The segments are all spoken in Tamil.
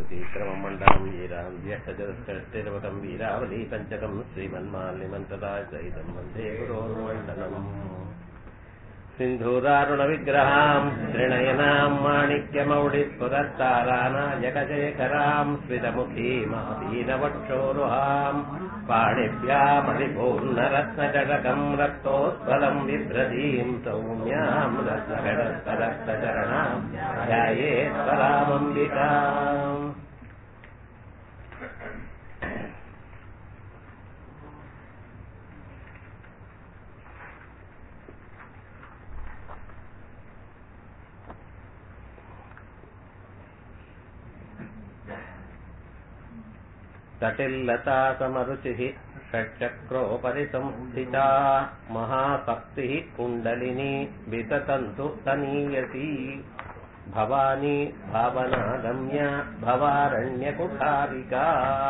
శ్రీశ్రమమండలం వీరాం జ్యేష్ఠజరష్టం వీరావళీ పంచకం శ్రీమన్మాల్యమంతదా సహితం వందే గురోర్మండలం సింధూరారుణ విగ్రహాం త్రినయనాం మాణిక్యమౌళిస్ఫురత్తారానాయకశేఖరాం స్మితముఖీమాదీనవక్షోరుహాం పాణిభ్యామణిపూర్ణరత్నజటకం రక్తోత్పలం బిభ్రతీం సౌమ్యాం రత్నగడస్తరక్తచరణాం ధ్యాయేశ్వరామంబికాం तटिल्लता समरुचिः षट्चक्रोपरि संस्थिता महाशक्तिः कुण्डलिनी विततन्तु तनीयसी भवानी भावनागम्या भवारण्यकुठारिका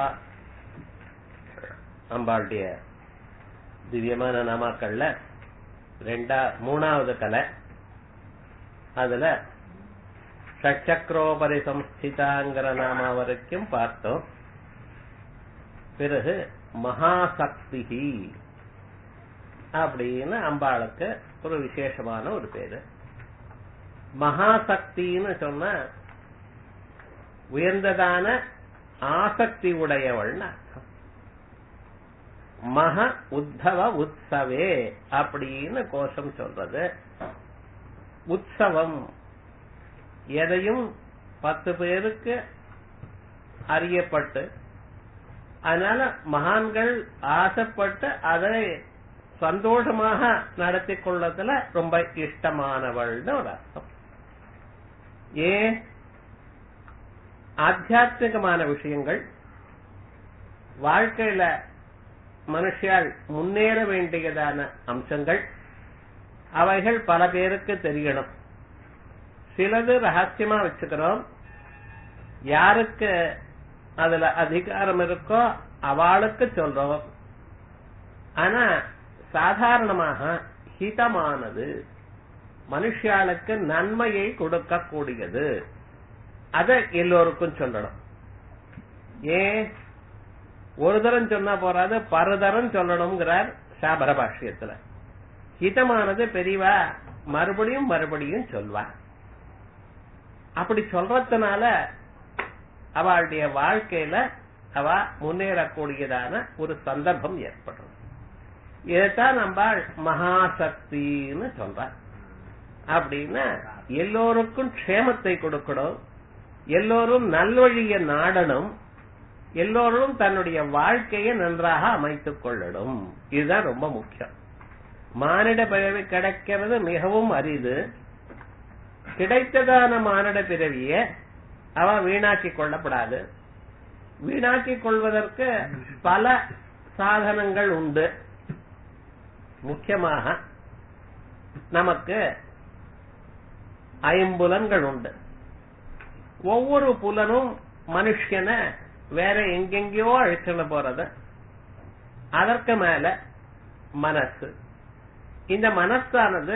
அம்பாளுடைய திவ்யமான நாமாக்கள்ல ரெண்டா மூணாவது கலை அதுல ஷட்சக்ரோபரி சம்ஸ்திதாங்கிற நாமா வரைக்கும் பார்த்தோம் பிறகு மகாசக்தி அப்படின்னு அம்பாளுக்கு ஒரு விசேஷமான ஒரு பேரு மகாசக்தின்னு சொன்ன உயர்ந்ததான ஆசக்தி உடையவள்னு அர்த்தம் மக உத்தவ உற்சவே அப்படின்னு கோஷம் சொல்றது உற்சவம் எதையும் பத்து பேருக்கு அறியப்பட்டு அதனால மகான்கள் ஆசைப்பட்டு அதை சந்தோஷமாக நடத்தி கொள்ளதுல ரொம்ப இஷ்டமானவள்னு ஒரு அர்த்தம் ஏன் ஆத்தியாத்மிகமான விஷயங்கள் வாழ்க்கையில மனுஷியால் முன்னேற வேண்டியதான அம்சங்கள் அவைகள் பல பேருக்கு தெரியணும் சிலது ரகசியமா வச்சுக்கிறோம் யாருக்கு அதுல அதிகாரம் இருக்கோ அவளுக்கு சொல்றோம் ஆனா சாதாரணமாக ஹிதமானது மனுஷாளுக்கு நன்மையை கொடுக்கக்கூடியது அத எல்லோருக்கும் சொல்லணும் ஏன் ஒரு தரம் சொன்னா போறாது பருதரம் சொல்லணுங்கிறார் சாபர பாஷ்யத்துல ஹிதமானது பெரியவா மறுபடியும் மறுபடியும் சொல்வா அப்படி சொல்றதுனால அவளுடைய வாழ்க்கையில அவ முன்னேறக்கூடியதான ஒரு சந்தர்ப்பம் ஏற்படும் இதைத்தான் நம்ம மகாசக்தின்னு சொல்ற அப்படின்னா எல்லோருக்கும் க்ஷேமத்தை கொடுக்கணும் எல்லோரும் நல்வழிய நாடணும் எல்லோரும் தன்னுடைய வாழ்க்கையை நன்றாக அமைத்துக் கொள்ளணும் இதுதான் ரொம்ப முக்கியம் மானிட பிறவி கிடைக்கிறது மிகவும் அரிது கிடைத்ததான மானிட பிறவிய அவ வீணாக்கிக் கொள்ளப்படாது வீணாக்கிக் கொள்வதற்கு பல சாதனங்கள் உண்டு முக்கியமாக நமக்கு ஐம்புலன்கள் உண்டு ஒவ்வொரு புலனும் மனுஷனை வேற எங்கெங்கயோ அழைச்சுள்ள போறது அதற்கு மேல மனசு இந்த மனசானது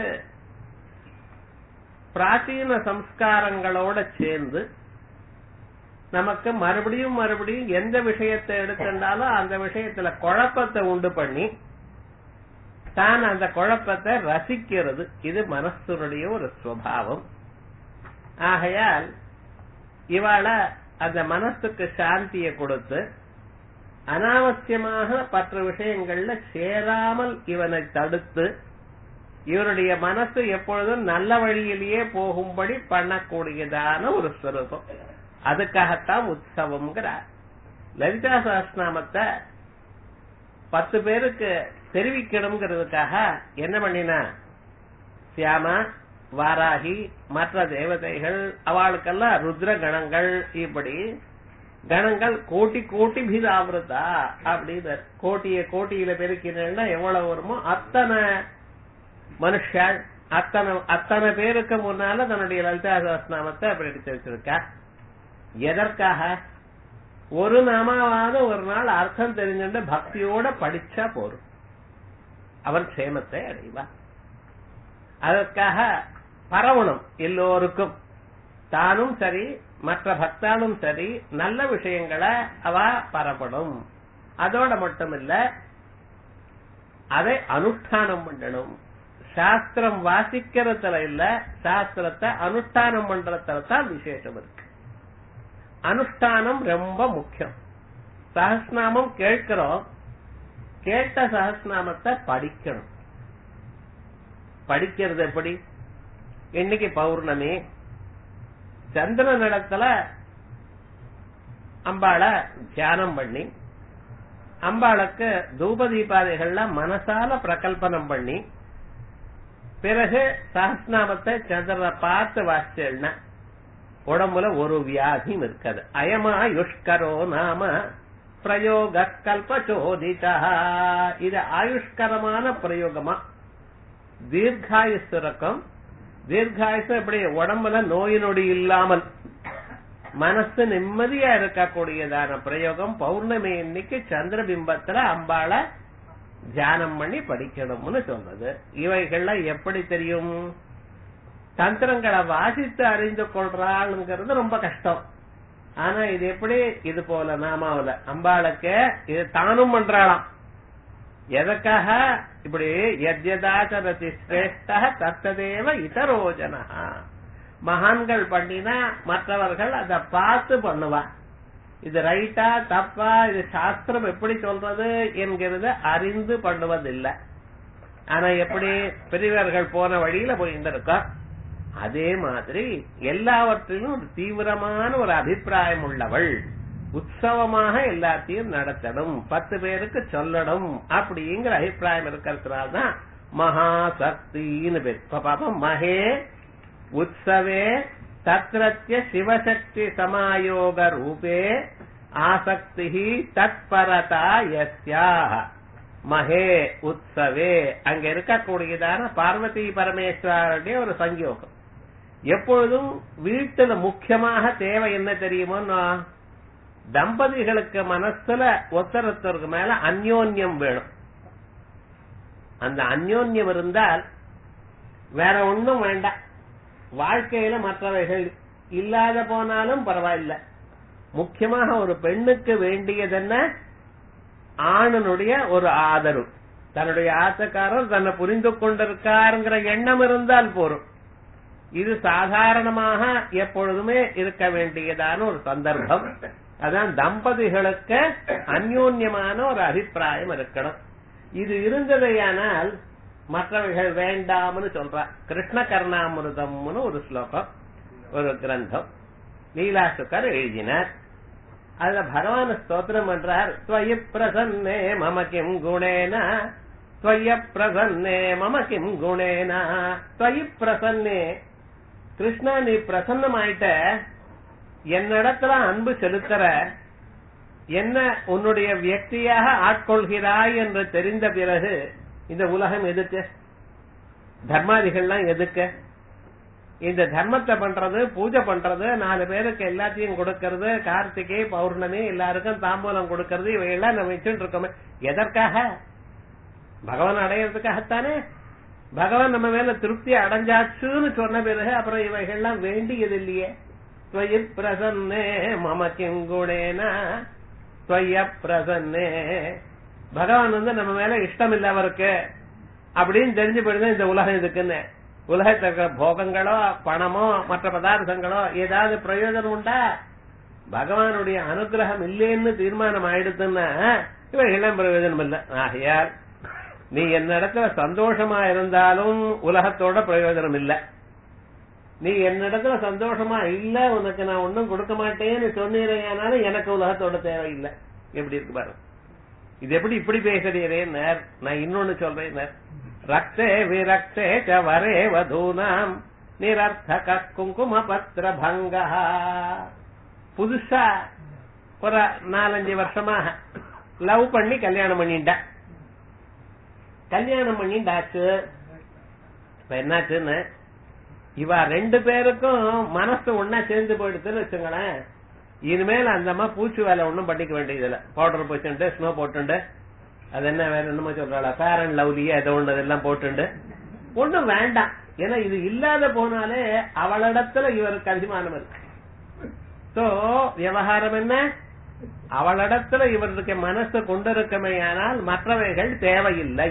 பிராச்சீன சம்ஸ்காரங்களோட சேர்ந்து நமக்கு மறுபடியும் மறுபடியும் எந்த விஷயத்தை எடுத்துட்டாலும் அந்த விஷயத்துல குழப்பத்தை உண்டு பண்ணி தான் அந்த குழப்பத்தை ரசிக்கிறது இது மனசுடைய ஒரு சுவாவம் ஆகையால் இவாள அந்த மனசுக்கு சாந்தியை கொடுத்து அனாவசியமாக மற்ற விஷயங்கள்ல சேராமல் இவனை தடுத்து இவருடைய மனசு எப்பொழுதும் நல்ல வழியிலேயே போகும்படி பண்ணக்கூடியதான ஒரு ஸ்வரூபம் அதுக்காகத்தான் உற்சவம்ங்கிறார் லலிதா சஹஸ்நாமத்தை பத்து பேருக்கு தெரிவிக்கணுங்கிறதுக்காக என்ன பண்ணினா சியாமா வாராகி மற்ற தேவதைகள் அவளுக்கெல்லாம் ருத்ர கணங்கள் இப்படி கணங்கள் கோட்டி கோட்டி பீதாவிரதா அப்படின்னு கோட்டிய கோட்டியில பெருக்கினா எவ்வளவு வருமோ அத்தனை மனுஷாள் அத்தனை அத்தனை பேருக்கு முன்னால தன்னுடைய லலிதா சஹஸ்நாமத்தை அப்படி எடுத்து வச்சிருக்கா எதற்காக ஒரு நாமாவது ஒரு நாள் அர்த்தம் தெரிஞ்சுட்டு பக்தியோட படிச்சா போரும் அவன் க்ஷேமத்தை அடைவா அதற்காக பரவணும் எல்லோருக்கும் தானும் சரி மற்ற பக்தாலும் சரி நல்ல விஷயங்களை அவ பரப்படும் அதோட மட்டும் இல்ல அதை அனுஷ்டானம் பண்ணணும் சாஸ்திரம் வாசிக்கிறதுல இல்ல சாஸ்திரத்தை அனுஷ்டானம் பண்றதுல தான் விசேஷம் இருக்கு அனுஷ்டானம் ரொம்ப முக்கியம் சஹஸ்நாமம் கேட்கிறோம் கேட்ட சஹஸ்நாமத்தை படிக்கணும் படிக்கிறது எப்படி இன்னைக்கு பௌர்ணமி சந்திர நடத்துல அம்பாளை தியானம் பண்ணி அம்பாளுக்கு தூப தீபாதைகள்ல மனசால பிரகல்பனம் பண்ணி பிறகு சஹஸ்நாமத்தை சந்திரனை பார்த்து வாசிச்சேன்னா உடம்புல ஒரு வியாதியும் இருக்காது அயமாயுஷ்கரோ நாம பிரயோக கல்பச்சோதிதா இது ஆயுஷ்கரமான பிரயோகமா தீர்காயுஸ் இருக்கும் தீர்காயுசு எப்படி உடம்புல நோய் நொடி இல்லாமல் மனசு நிம்மதியா இருக்கக்கூடியதான பிரயோகம் பௌர்ணமி இன்னைக்கு சந்திர பிம்பத்துல அம்பாள தியானம் பண்ணி படிக்கணும்னு சொல்றது இவைகள்லாம் எப்படி தெரியும் தந்திரங்களை வாசித்து அறிந்து கொள்றாளுங்கிறது ரொம்ப கஷ்டம் ஆனா இது எப்படி இது போல நாமாவில அம்பாளுக்கு இது தானும் பண்றாளாம் எதற்காக இப்படி எத்யதாச்சரதி சிரேஷ்ட தத்ததேவ இதரோஜனா மகான்கள் பண்ணினா மற்றவர்கள் அதை பார்த்து பண்ணுவா இது ரைட்டா தப்பா இது சாஸ்திரம் எப்படி சொல்றது என்கிறது அறிந்து பண்ணுவதில்லை ஆனா எப்படி பெரியவர்கள் போன வழியில போயிட்டு இருக்கோம் அதே மாதிரி எல்லாவற்றிலும் ஒரு தீவிரமான ஒரு அபிப்பிராயம் உள்ளவள் உற்சவமாக எல்லாத்தையும் நடத்தணும் பத்து பேருக்கு சொல்லணும் அப்படிங்கிற அபிப்பிராயம் இருக்கிறதுனால்தான் மகாசக்தின்னு பேர் இப்ப பாப்போம் மகே உற்சவே தத்ரத்ய சிவசக்தி சமாயோக ரூபே ஆசக்தி தத்பரதா யஸ்யா மகே உற்சவே அங்க இருக்கக்கூடியதான பார்வதி பரமேஸ்வரனுடைய ஒரு சங்கயோகம் எப்பொழுதும் வீட்டுல முக்கியமாக தேவை என்ன தெரியுமோ தம்பதிகளுக்கு மனசுல ஒத்தரத்தருக்கு மேல அந்யோன்யம் வேணும் அந்த அந்யோன்யம் இருந்தால் வேற ஒண்ணும் வேண்டாம் வாழ்க்கையில மற்றவைகள் இல்லாத போனாலும் பரவாயில்ல முக்கியமாக ஒரு பெண்ணுக்கு வேண்டியது என்ன ஆணனுடைய ஒரு ஆதரவு தன்னுடைய ஆசக்காரர் தன்னை புரிந்து கொண்டிருக்காருங்கிற எண்ணம் இருந்தால் போரும் இது சாதாரணமாக எப்பொழுதுமே இருக்க வேண்டியதான ஒரு சந்தர்ப்பம் அதான் தம்பதிகளுக்கு அந்யோன்யமான ஒரு அபிப்பிராயம் இருக்கணும் இது இருந்ததையானால் மற்றவைகள் வேண்டாம்னு சொல்ற கிருஷ்ண கர்ணாமிருதம்னு ஒரு ஸ்லோகம் ஒரு கிரந்தம் லீலாசுக்கர் எழுதினார் அதுல பகவான் ஸ்தோத்திரம் பண்றார் ஸ்வய பிரசன்னே மம கிம் குணேன ஸ்வய பிரசன்னே மம கிம் குணேன ஸ்வய பிரசன்னே கிருஷ்ணா நீ பிரசன்னமாயிட்ட என்னிடத்துல அன்பு செலுத்துற என்ன உன்னுடைய வியக்தியாக ஆட்கொள்கிறாய் என்று தெரிந்த பிறகு இந்த உலகம் எதுக்கு தர்மாதிகள்லாம் எதுக்கு இந்த தர்மத்தை பண்றது பூஜை பண்றது நாலு பேருக்கு எல்லாத்தையும் கொடுக்கறது கார்த்திகை பௌர்ணமி எல்லாருக்கும் தாம்பூலம் கொடுக்கறது இவையெல்லாம் நம்ம வச்சுட்டு இருக்கோமே எதற்காக பகவான் அடையிறதுக்காகத்தானே பகவான் நம்ம மேல திருப்தி அடைஞ்சாச்சுன்னு சொன்ன பிறகு அப்புறம் இவைகள்லாம் வேண்டியது இல்லையே ஸ்வய பிரசன்னே மம கிங்குடேனா ஸ்வய பிரசன்னே பகவான் வந்து நம்ம மேல இஷ்டம் இல்ல அவருக்கு அப்படின்னு தெரிஞ்சு போயிடுது இந்த உலகம் இதுக்குன்னு உலகத்தில் இருக்கிற போகங்களோ பணமோ மற்ற பதார்த்தங்களோ ஏதாவது பிரயோஜனம் உண்டா பகவானுடைய அனுகிரகம் இல்லைன்னு தீர்மானம் ஆயிடுதுன்னா இவைகள்லாம் பிரயோஜனம் இல்லை ஆகையால் நீ என்னிடத்துல சந்தோஷமா இருந்தாலும் உலகத்தோட பிரயோஜனம் இல்ல நீ என்னிடத்துல சந்தோஷமா இல்ல உனக்கு நான் ஒன்னும் கொடுக்க மாட்டேன்னு சொன்னீரையானாலும் எனக்கு உலகத்தோட தேவையில்லை எப்படி இருக்கு பாரு இது எப்படி இப்படி பேசுறீரேன் நான் இன்னொன்னு சொல்றேன் ரக்தே விரக்தே ச வரே வதூனாம் நிரர்த்தக குங்கும பத்திர பங்க புதுசா ஒரு நாலஞ்சு வருஷமாக லவ் பண்ணி கல்யாணம் பண்ணிட்டேன் கல்யாணம் பண்ணிண்டாச்சு இப்ப என்னாச்சுன்னு இவ ரெண்டு பேருக்கும் மனசு ஒன்னா சேர்ந்து போயிடுதுன்னு வச்சுங்களேன் இனிமேல் அந்த அம்மா பூச்சி வேலை ஒண்ணும் பண்ணிக்க வேண்டியதில்ல பவுடர் போச்சுட்டு ஸ்னோ போட்டுண்டு அது என்ன வேற என்னமோ சொல்றாளா ஃபேர் அண்ட் லவ்லியே ஏதோ ஒன்று அதெல்லாம் போட்டுண்டு ஒண்ணும் வேண்டாம் ஏன்னா இது இல்லாத போனாலே அவளிடத்துல இவருக்கு அபிமானம் இருக்கு சோ விவகாரம் என்ன அவளிடத்துல இவருக்கு மனசு கொண்டிருக்கமையானால் மற்றவைகள் தேவையில்லை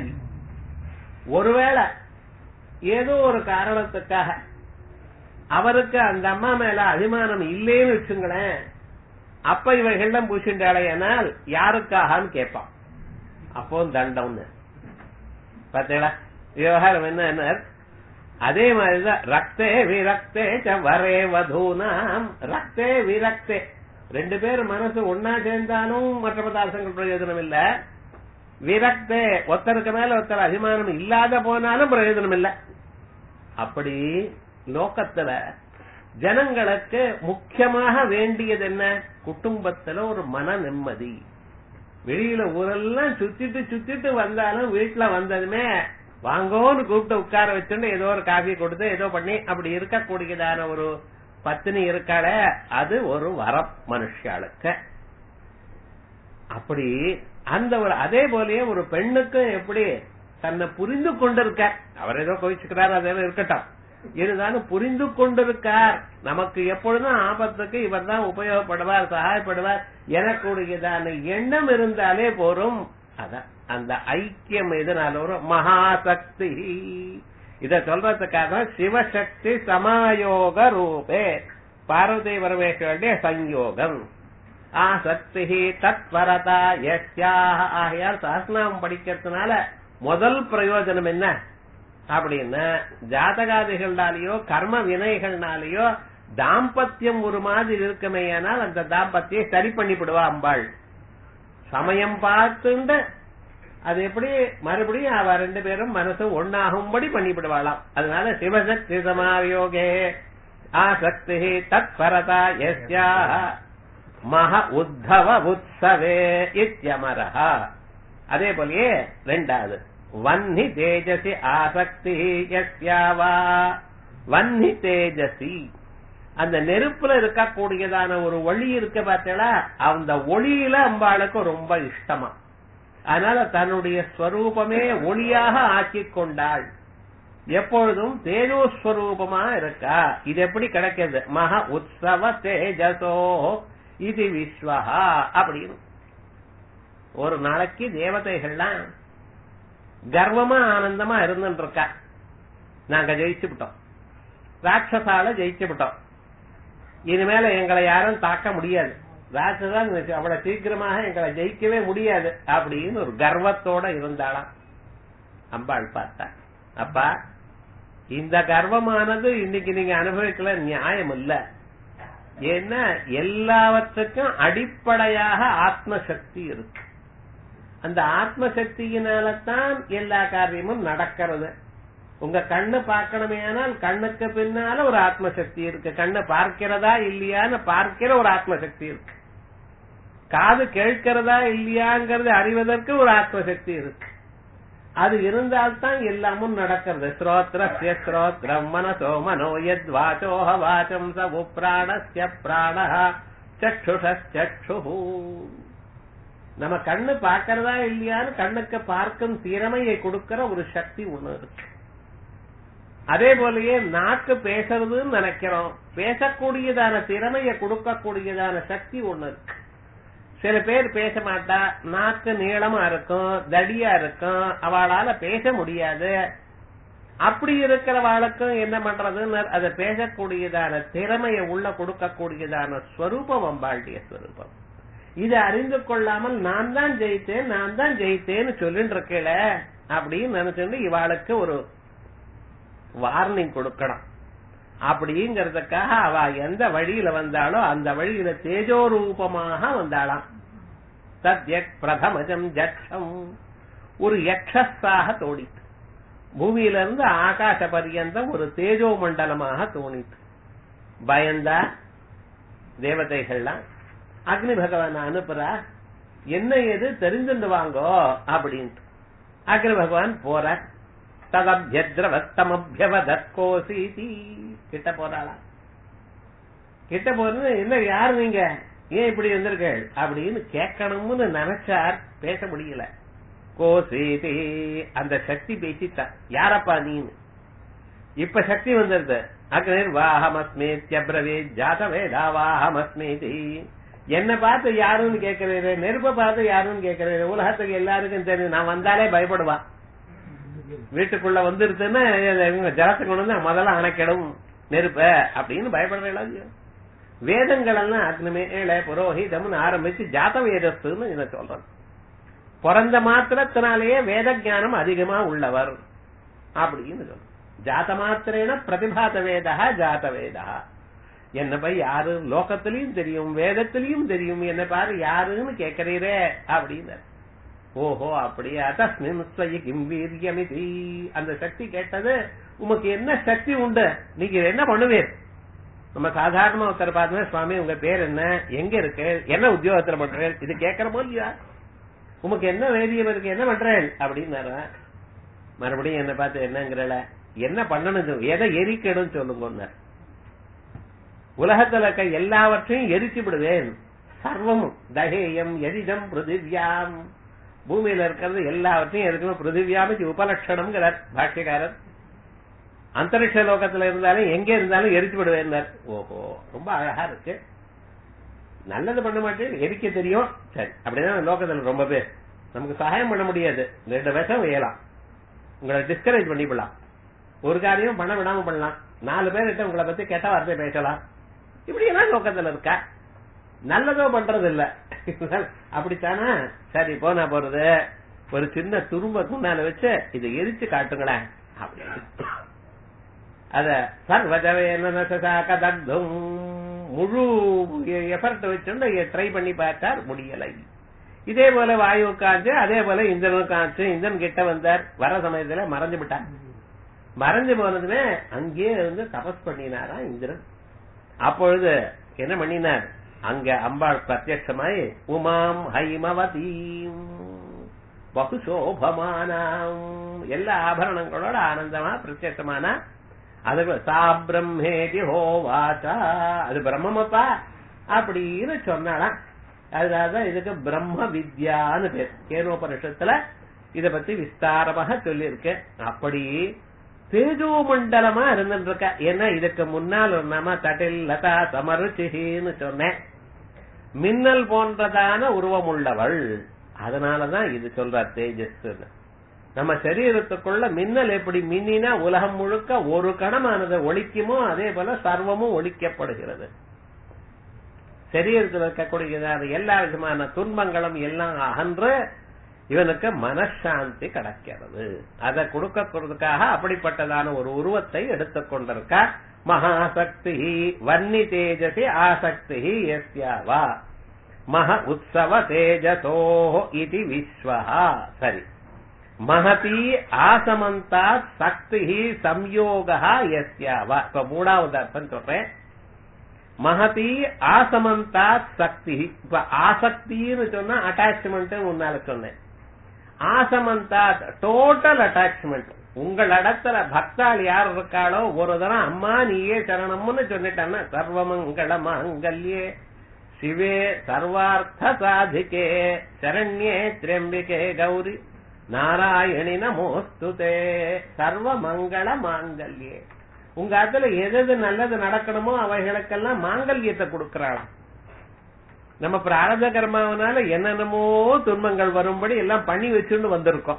ஒருவேளை ஏதோ ஒரு காரணத்துக்காக அவருக்கு அந்த அம்மா மேல அபிமானம் இல்லேன்னு வச்சுங்களேன் அப்ப இவைகள்லாம் பூசிண்டாளையானால் யாருக்காகன்னு கேட்பான் அப்போ தண்டம்னு பாத்தீங்களா விவகாரம் என்ன என்ன அதே மாதிரிதான் ரக்தே விரக்தே ச வரே வதூனாம் ரக்தே விரக்தே ரெண்டு பேர் மனசு ஒன்னா சேர்ந்தாலும் மற்ற பதார்த்தங்கள் பிரயோஜனம் இல்ல விரக்தே ஒருத்தருக்கு மேல ஒருத்தர் அபிமானம் இல்லாத போனாலும் பிரயோஜனம் இல்ல அப்படி லோகத்துல ஜனங்களுக்கு முக்கியமாக வேண்டியது என்ன குடும்பத்துல ஒரு மன நிம்மதி வெளியில ஊரெல்லாம் சுத்திட்டு சுத்திட்டு வந்தாலும் வீட்டுல வந்ததுமே வாங்கோன்னு கூப்பிட்டு உட்கார வச்சுட்டு ஏதோ ஒரு காஃபி கொடுத்து ஏதோ பண்ணி அப்படி இருக்கக்கூடியதான ஒரு பத்தினி இருக்காள அது ஒரு வரம் மனுஷாளுக்கு அப்படி அந்த ஒரு அதே போலயே ஒரு பெண்ணுக்கும் எப்படி தன்னை புரிந்து கொண்டிருக்க அவர் ஏதோ கோவிச்சுக்கிறார் அதெல்லாம் இருக்கட்டும் இருந்தாலும் புரிந்து கொண்டிருக்கார் நமக்கு எப்பொழுதும் ஆபத்துக்கு இவர் தான் உபயோகப்படுவார் சகாயப்படுவார் எனக்குடையதான எண்ணம் இருந்தாலே போரும் அதான் அந்த ஐக்கியம் எதனால வரும் மகாசக்தி இத சொல்றதுக்காக சிவசக்தி சமாயோக ரூபே பார்வதி பரமேஸ்வருடைய சங்கயோகம் ஆசக்தி தத்வரதா யஸ்யாக ஆகையால் சஹஸ்நாமம் படிக்கிறதுனால முதல் பிரயோஜனம் என்ன அப்படின்னா ஜாதகாதிகள்னாலேயோ கர்ம வினைகள்னாலேயோ தாம்பத்தியம் ஒரு மாதிரி இருக்குமேயானால் அந்த தாம்பத்தியை சரி பண்ணிவிடுவா அம்பாள் சமயம் பார்த்துண்டு அது எப்படி மறுபடியும் அவ ரெண்டு பேரும் மனசு ஒன்னாகும்படி பண்ணிவிடுவாளாம் அதனால சிவசக்தி சமாயோகே ஆசக்தி தத்பரதா எஸ்யா மக உத்தவ உத்சவே இத்தியமரஹா அதே போலயே ரெண்டாவது வன்னி தேஜசி ஆசக்தி எஸ்யாவா வன்னி தேஜசி அந்த நெருப்புல இருக்கக்கூடியதான ஒரு ஒளி இருக்க பார்த்தீங்களா அந்த ஒளியில அம்பாளுக்கு ரொம்ப இஷ்டமா அதனால தன்னுடைய ஸ்வரூபமே ஒளியாக ஆக்கிக் கொண்டாள் எப்பொழுதும் தேஜோஸ்வரூபமா இருக்கா இது எப்படி கிடைக்கிறது மகா உற்சவ தேஜசோ இது விஸ்வஹா அப்படின்னு ஒரு நாளைக்கு தேவதைகள்லாம் கர்வமா ஆனந்தமா இருந்துட்டு இருக்கா நாங்க ஜெயிச்சு விட்டோம் ராட்சசால ஜெயிச்சு விட்டோம் இனிமேல எங்களை யாரும் தாக்க முடியாது ராட்சதான் அவ்வளவு சீக்கிரமாக எங்களை ஜெயிக்கவே முடியாது அப்படின்னு ஒரு கர்வத்தோட இருந்தாளாம் அம்பாள் பார்த்தா அப்பா இந்த கர்வமானது இன்னைக்கு நீங்க அனுபவிக்கல நியாயம் இல்ல ஏன்னா எல்லாவற்றுக்கும் அடிப்படையாக ஆத்மசக்தி இருக்கு அந்த ஆத்மசக்தியினாலதான் எல்லா காரியமும் நடக்கிறது உங்க கண்ணு பார்க்கணுமே ஆனால் கண்ணுக்கு பின்னால ஒரு ஆத்மசக்தி இருக்கு கண்ணு பார்க்கிறதா இல்லையான்னு பார்க்கிற ஒரு ஆத்மசக்தி இருக்கு காது கேட்கிறதா இல்லையாங்கிறது அறிவதற்கு ஒரு ஆத்மசக்தி இருக்கு அது இருந்தால்தான் எல்லாமும் நடக்கிறது ஸ்ரோத்ரஸ்ய ஸ்ரோத்ரம் மனசோ மனோ யத் வாச்சோஹ வாச்சம் சவு பிராணஸ்ய பிராண சக்ஷுஷு நம்ம கண்ணு பார்க்கறதா இல்லையான்னு கண்ணுக்கு பார்க்கும் திறமையை கொடுக்கிற ஒரு சக்தி ஒண்ணு இருக்கு அதே போலயே நாக்கு பேசுறதுன்னு நினைக்கிறோம் பேசக்கூடியதான திறமையை கொடுக்கக்கூடியதான சக்தி ஒண்ணு இருக்கு சில பேர் பேச மாட்டா நாக்கு நீளமா இருக்கும் தடியா இருக்கும் அவளால பேச முடியாது அப்படி இருக்கிறவாளுக்கும் என்ன பண்றதுன்னு அதை பேசக்கூடியதான திறமையை உள்ள கொடுக்கக்கூடியதான ஸ்வரூபம் அம்பாளுடைய ஸ்வரூபம் இதை அறிந்து கொள்ளாமல் நான் தான் ஜெயித்தேன் நான் தான் ஜெயித்தேன்னு சொல்லிட்டு இருக்கல அப்படின்னு நினைச்சுட்டு இவாளுக்கு ஒரு வார்னிங் கொடுக்கணும் அப்படிங்கறதுக்காக அவ எந்த வழியில வந்தாலோ அந்த வழியில தேஜோரூபமாக வந்தாளாம் சத்யக் பிரதமஜம் ஜட்சம் ஒரு யக்ஷஸாக தோணித்து பூமியில இருந்து ஆகாச பரியந்தம் ஒரு தேஜோ மண்டலமாக தோணித்து பயந்தா தேவதைகள்லாம் அக்னி பகவான் அனுப்புறா என்ன எது தெரிஞ்சுண்டு வாங்கோ அப்படின்ட்டு அக்னி பகவான் போற ததபியத்ரவஸ்தமபியவதற்கோசீதி கிட்ட போறாளா கிட்ட போறது என்ன யார் நீங்க ஏன் இப்படி வந்திருக்கீள் அப்படின்னு கேட்கணும்னு நினைச்சார் பேச முடியல கோசீதி அந்த சக்தி பேசிட்டா யாரப்பா நீன்னு இப்ப சக்தி வந்துருது அக்னிர் வாஹமஸ்மேத்யப்ரவே ஜாத வேதா வாஹமஸ்மேதி என்ன பார்த்து யாருன்னு கேட்கிறீரு நெருப்ப பார்த்து யாருன்னு கேட்கிறீரு உலகத்துக்கு எல்லாருக்கும் தெரியும் நான் வந்தாலே பயப்படுவா வீட்டுக்குள்ள வந்துருச்சுன்னா இவங்க ஜலத்தை கொண்டு வந்து முதல்ல அணைக்கிடும் நெருப்ப அப்படின்னு பயப்படுறீங்களா வேதங்கள் எல்லாம் அக்னிமேல புரோஹிதம்னு ஆரம்பிச்சு ஜாத வேதஸ்துன்னு இதை சொல்றேன் பிறந்த மாத்திரத்தினாலேயே வேத ஞானம் அதிகமா உள்ளவர் அப்படின்னு சொல்றோம் ஜாத மாத்திரேன பிரதிபாத வேதா ஜாத வேதா என்ன போய் யாரு லோகத்திலயும் தெரியும் வேதத்திலயும் தெரியும் என்ன பாரு யாருன்னு கேக்குறீரே அப்படின்னு ஓஹோ அப்படியா தஸ்மின் ஸ்வய கிம் வீரியமிதி அந்த சக்தி கேட்டது உமக்கு என்ன சக்தி உண்டு நீங்க என்ன பண்ணுவீர் நம்ம சாதாரணமா ஒருத்தர் பார்த்தோம்னா சுவாமி உங்க பேர் என்ன எங்க இருக்கு என்ன உத்தியோகத்துல பண்றேன் இது கேட்கறமோ இல்லையா உமக்கு என்ன வேதியம் இருக்கு என்ன பண்றேன் அப்படின்னு மறுபடியும் என்ன பார்த்து என்னங்கிறல என்ன பண்ணணும் எதை எரிக்கணும் சொல்லுங்க உலகத்துல இருக்க எல்லாவற்றையும் எரிச்சு விடுவேன் சர்வமும் தகேயம் எரிதம் பிருதிவியாம் பூமியில இருக்கிறது எல்லாவற்றையும் எதுக்குமே பிருதிவியாமி உபலட்சணம்ங்கிறார் பாஷ்யக்காரர் அந்தரிக்ஷ லோகத்துல இருந்தாலும் எங்க இருந்தாலும் எரிச்சு விடுவேன் ஓஹோ ரொம்ப அழகா இருக்கு நல்லது பண்ண மாட்டேன் எரிக்க தெரியும் சரி அப்படிதான் லோகத்துல ரொம்ப பேர் நமக்கு சகாயம் பண்ண முடியாது ரெண்டு விஷம் வேயலாம் உங்களை டிஸ்கரேஜ் பண்ணிவிடலாம் ஒரு காரியம் பண்ண விடாம பண்ணலாம் நாலு பேர்கிட்ட உங்களை பத்தி கெட்ட வார்த்தை பேசலாம் இப்படி எல்லாம் லோக்கத்துல இருக்கா நல்லதோ பண்றது இல்ல அப்படித்தானா சரி போனா போறது ஒரு சின்ன துரும்ப முன்னால வச்சு இதை எரிச்சு காட்டுங்களேன் அப்படின்னு அத சர்வஜவேனும் முழு எஃபர்ட் வச்சுட்டு ட்ரை பண்ணி பார்த்தார் முடியலை இதே போல வாயு காய்ச்சு அதே போல இந்திரனும் காய்ச்சு இந்திரன் கிட்ட வந்தார் வர சமயத்துல மறைஞ்சு விட்டார் மறைஞ்சு போனதுமே அங்கேயே வந்து தபஸ் பண்ணினாரா இந்திரன் அப்பொழுது என்ன பண்ணினார் அங்க அம்பாள் பிரத்யமாய் உமாம் ஹைமவதீம் பகுசோபமானாம் எல்லா ஆபரணங்களோட ஆனந்தமா பிரத்யட்சமான அது சா பிரம்மேதி ஹோவாச்சா அது பிரம்மமப்பா அப்படின்னு சொன்னாலாம் அதனாலதான் இதுக்கு பிரம்ம வித்யான்னு பேர் கேனோபனிஷத்துல இத பத்தி விஸ்தாரமாக சொல்லியிருக்கேன் அப்படி தேஜோ மண்டலமா இருந்துட்டு இருக்க ஏன்னா இதுக்கு முன்னால் ஒரு நாம தட்டில் லதா சமருச்சின்னு சொன்னேன் மின்னல் போன்றதான உருவம் உள்ளவள் அதனாலதான் இது சொல்றார் தேஜஸ் நம்ம சரீரத்துக்குள்ள மின்னல் எப்படி மின்னினா உலகம் முழுக்க ஒரு கணமானது ஒழிக்குமோ அதே போல சர்வமும் ஒழிக்கப்படுகிறது சரீரத்தில் இருக்கக்கூடியதான எல்லா விதமான துன்பங்களும் எல்லாம் அகன்று இவனுக்கு மனசாந்தி கிடைக்கிறது அதை கொடுக்கறதுக்காக அப்படிப்பட்டதான ஒரு உருவத்தை எடுத்துக் கொண்டிருக்க மகாசக்தி வன்னி தேஜசி ஆசக்தி எஸ்யாவா மக உற்சவ தேஜசோ இது விஸ்வஹா சரி மகதி ஆசமந்தா சக்தி சம்யோகா எஸ்யாவா இப்ப மூணாவது அர்த்தம் சொல்றேன் மகதி ஆசமந்தா சக்தி இப்ப ஆசக்தின்னு சொன்னா அட்டாச்மெண்ட் முன்னால சொன்னேன் ஆசமந்தா டோட்டல் அட்டாச்மெண்ட் உங்கள் இடத்துல பக்தாள் யார் இருக்காளோ ஒரு தரம் அம்மா நீயே சரணம்னு சொல்லிட்டான்னா சர்வமங்கள மாங்கல்யே சிவே சர்வார்த்த சாதிகே சரண்யே திரம்பிகே கௌரி நாராயணி நமோஸ்துதே சர்வ மங்கள மாங்கல்யே உங்க இடத்துல எது எது நல்லது நடக்கணுமோ அவைகளுக்கெல்லாம் மாங்கல்யத்தை கொடுக்கறாளாம் நம்ம பிராரத கர்மாவனால என்னென்னமோ துன்பங்கள் வரும்படி எல்லாம் பண்ணி வச்சுன்னு வந்திருக்கோம்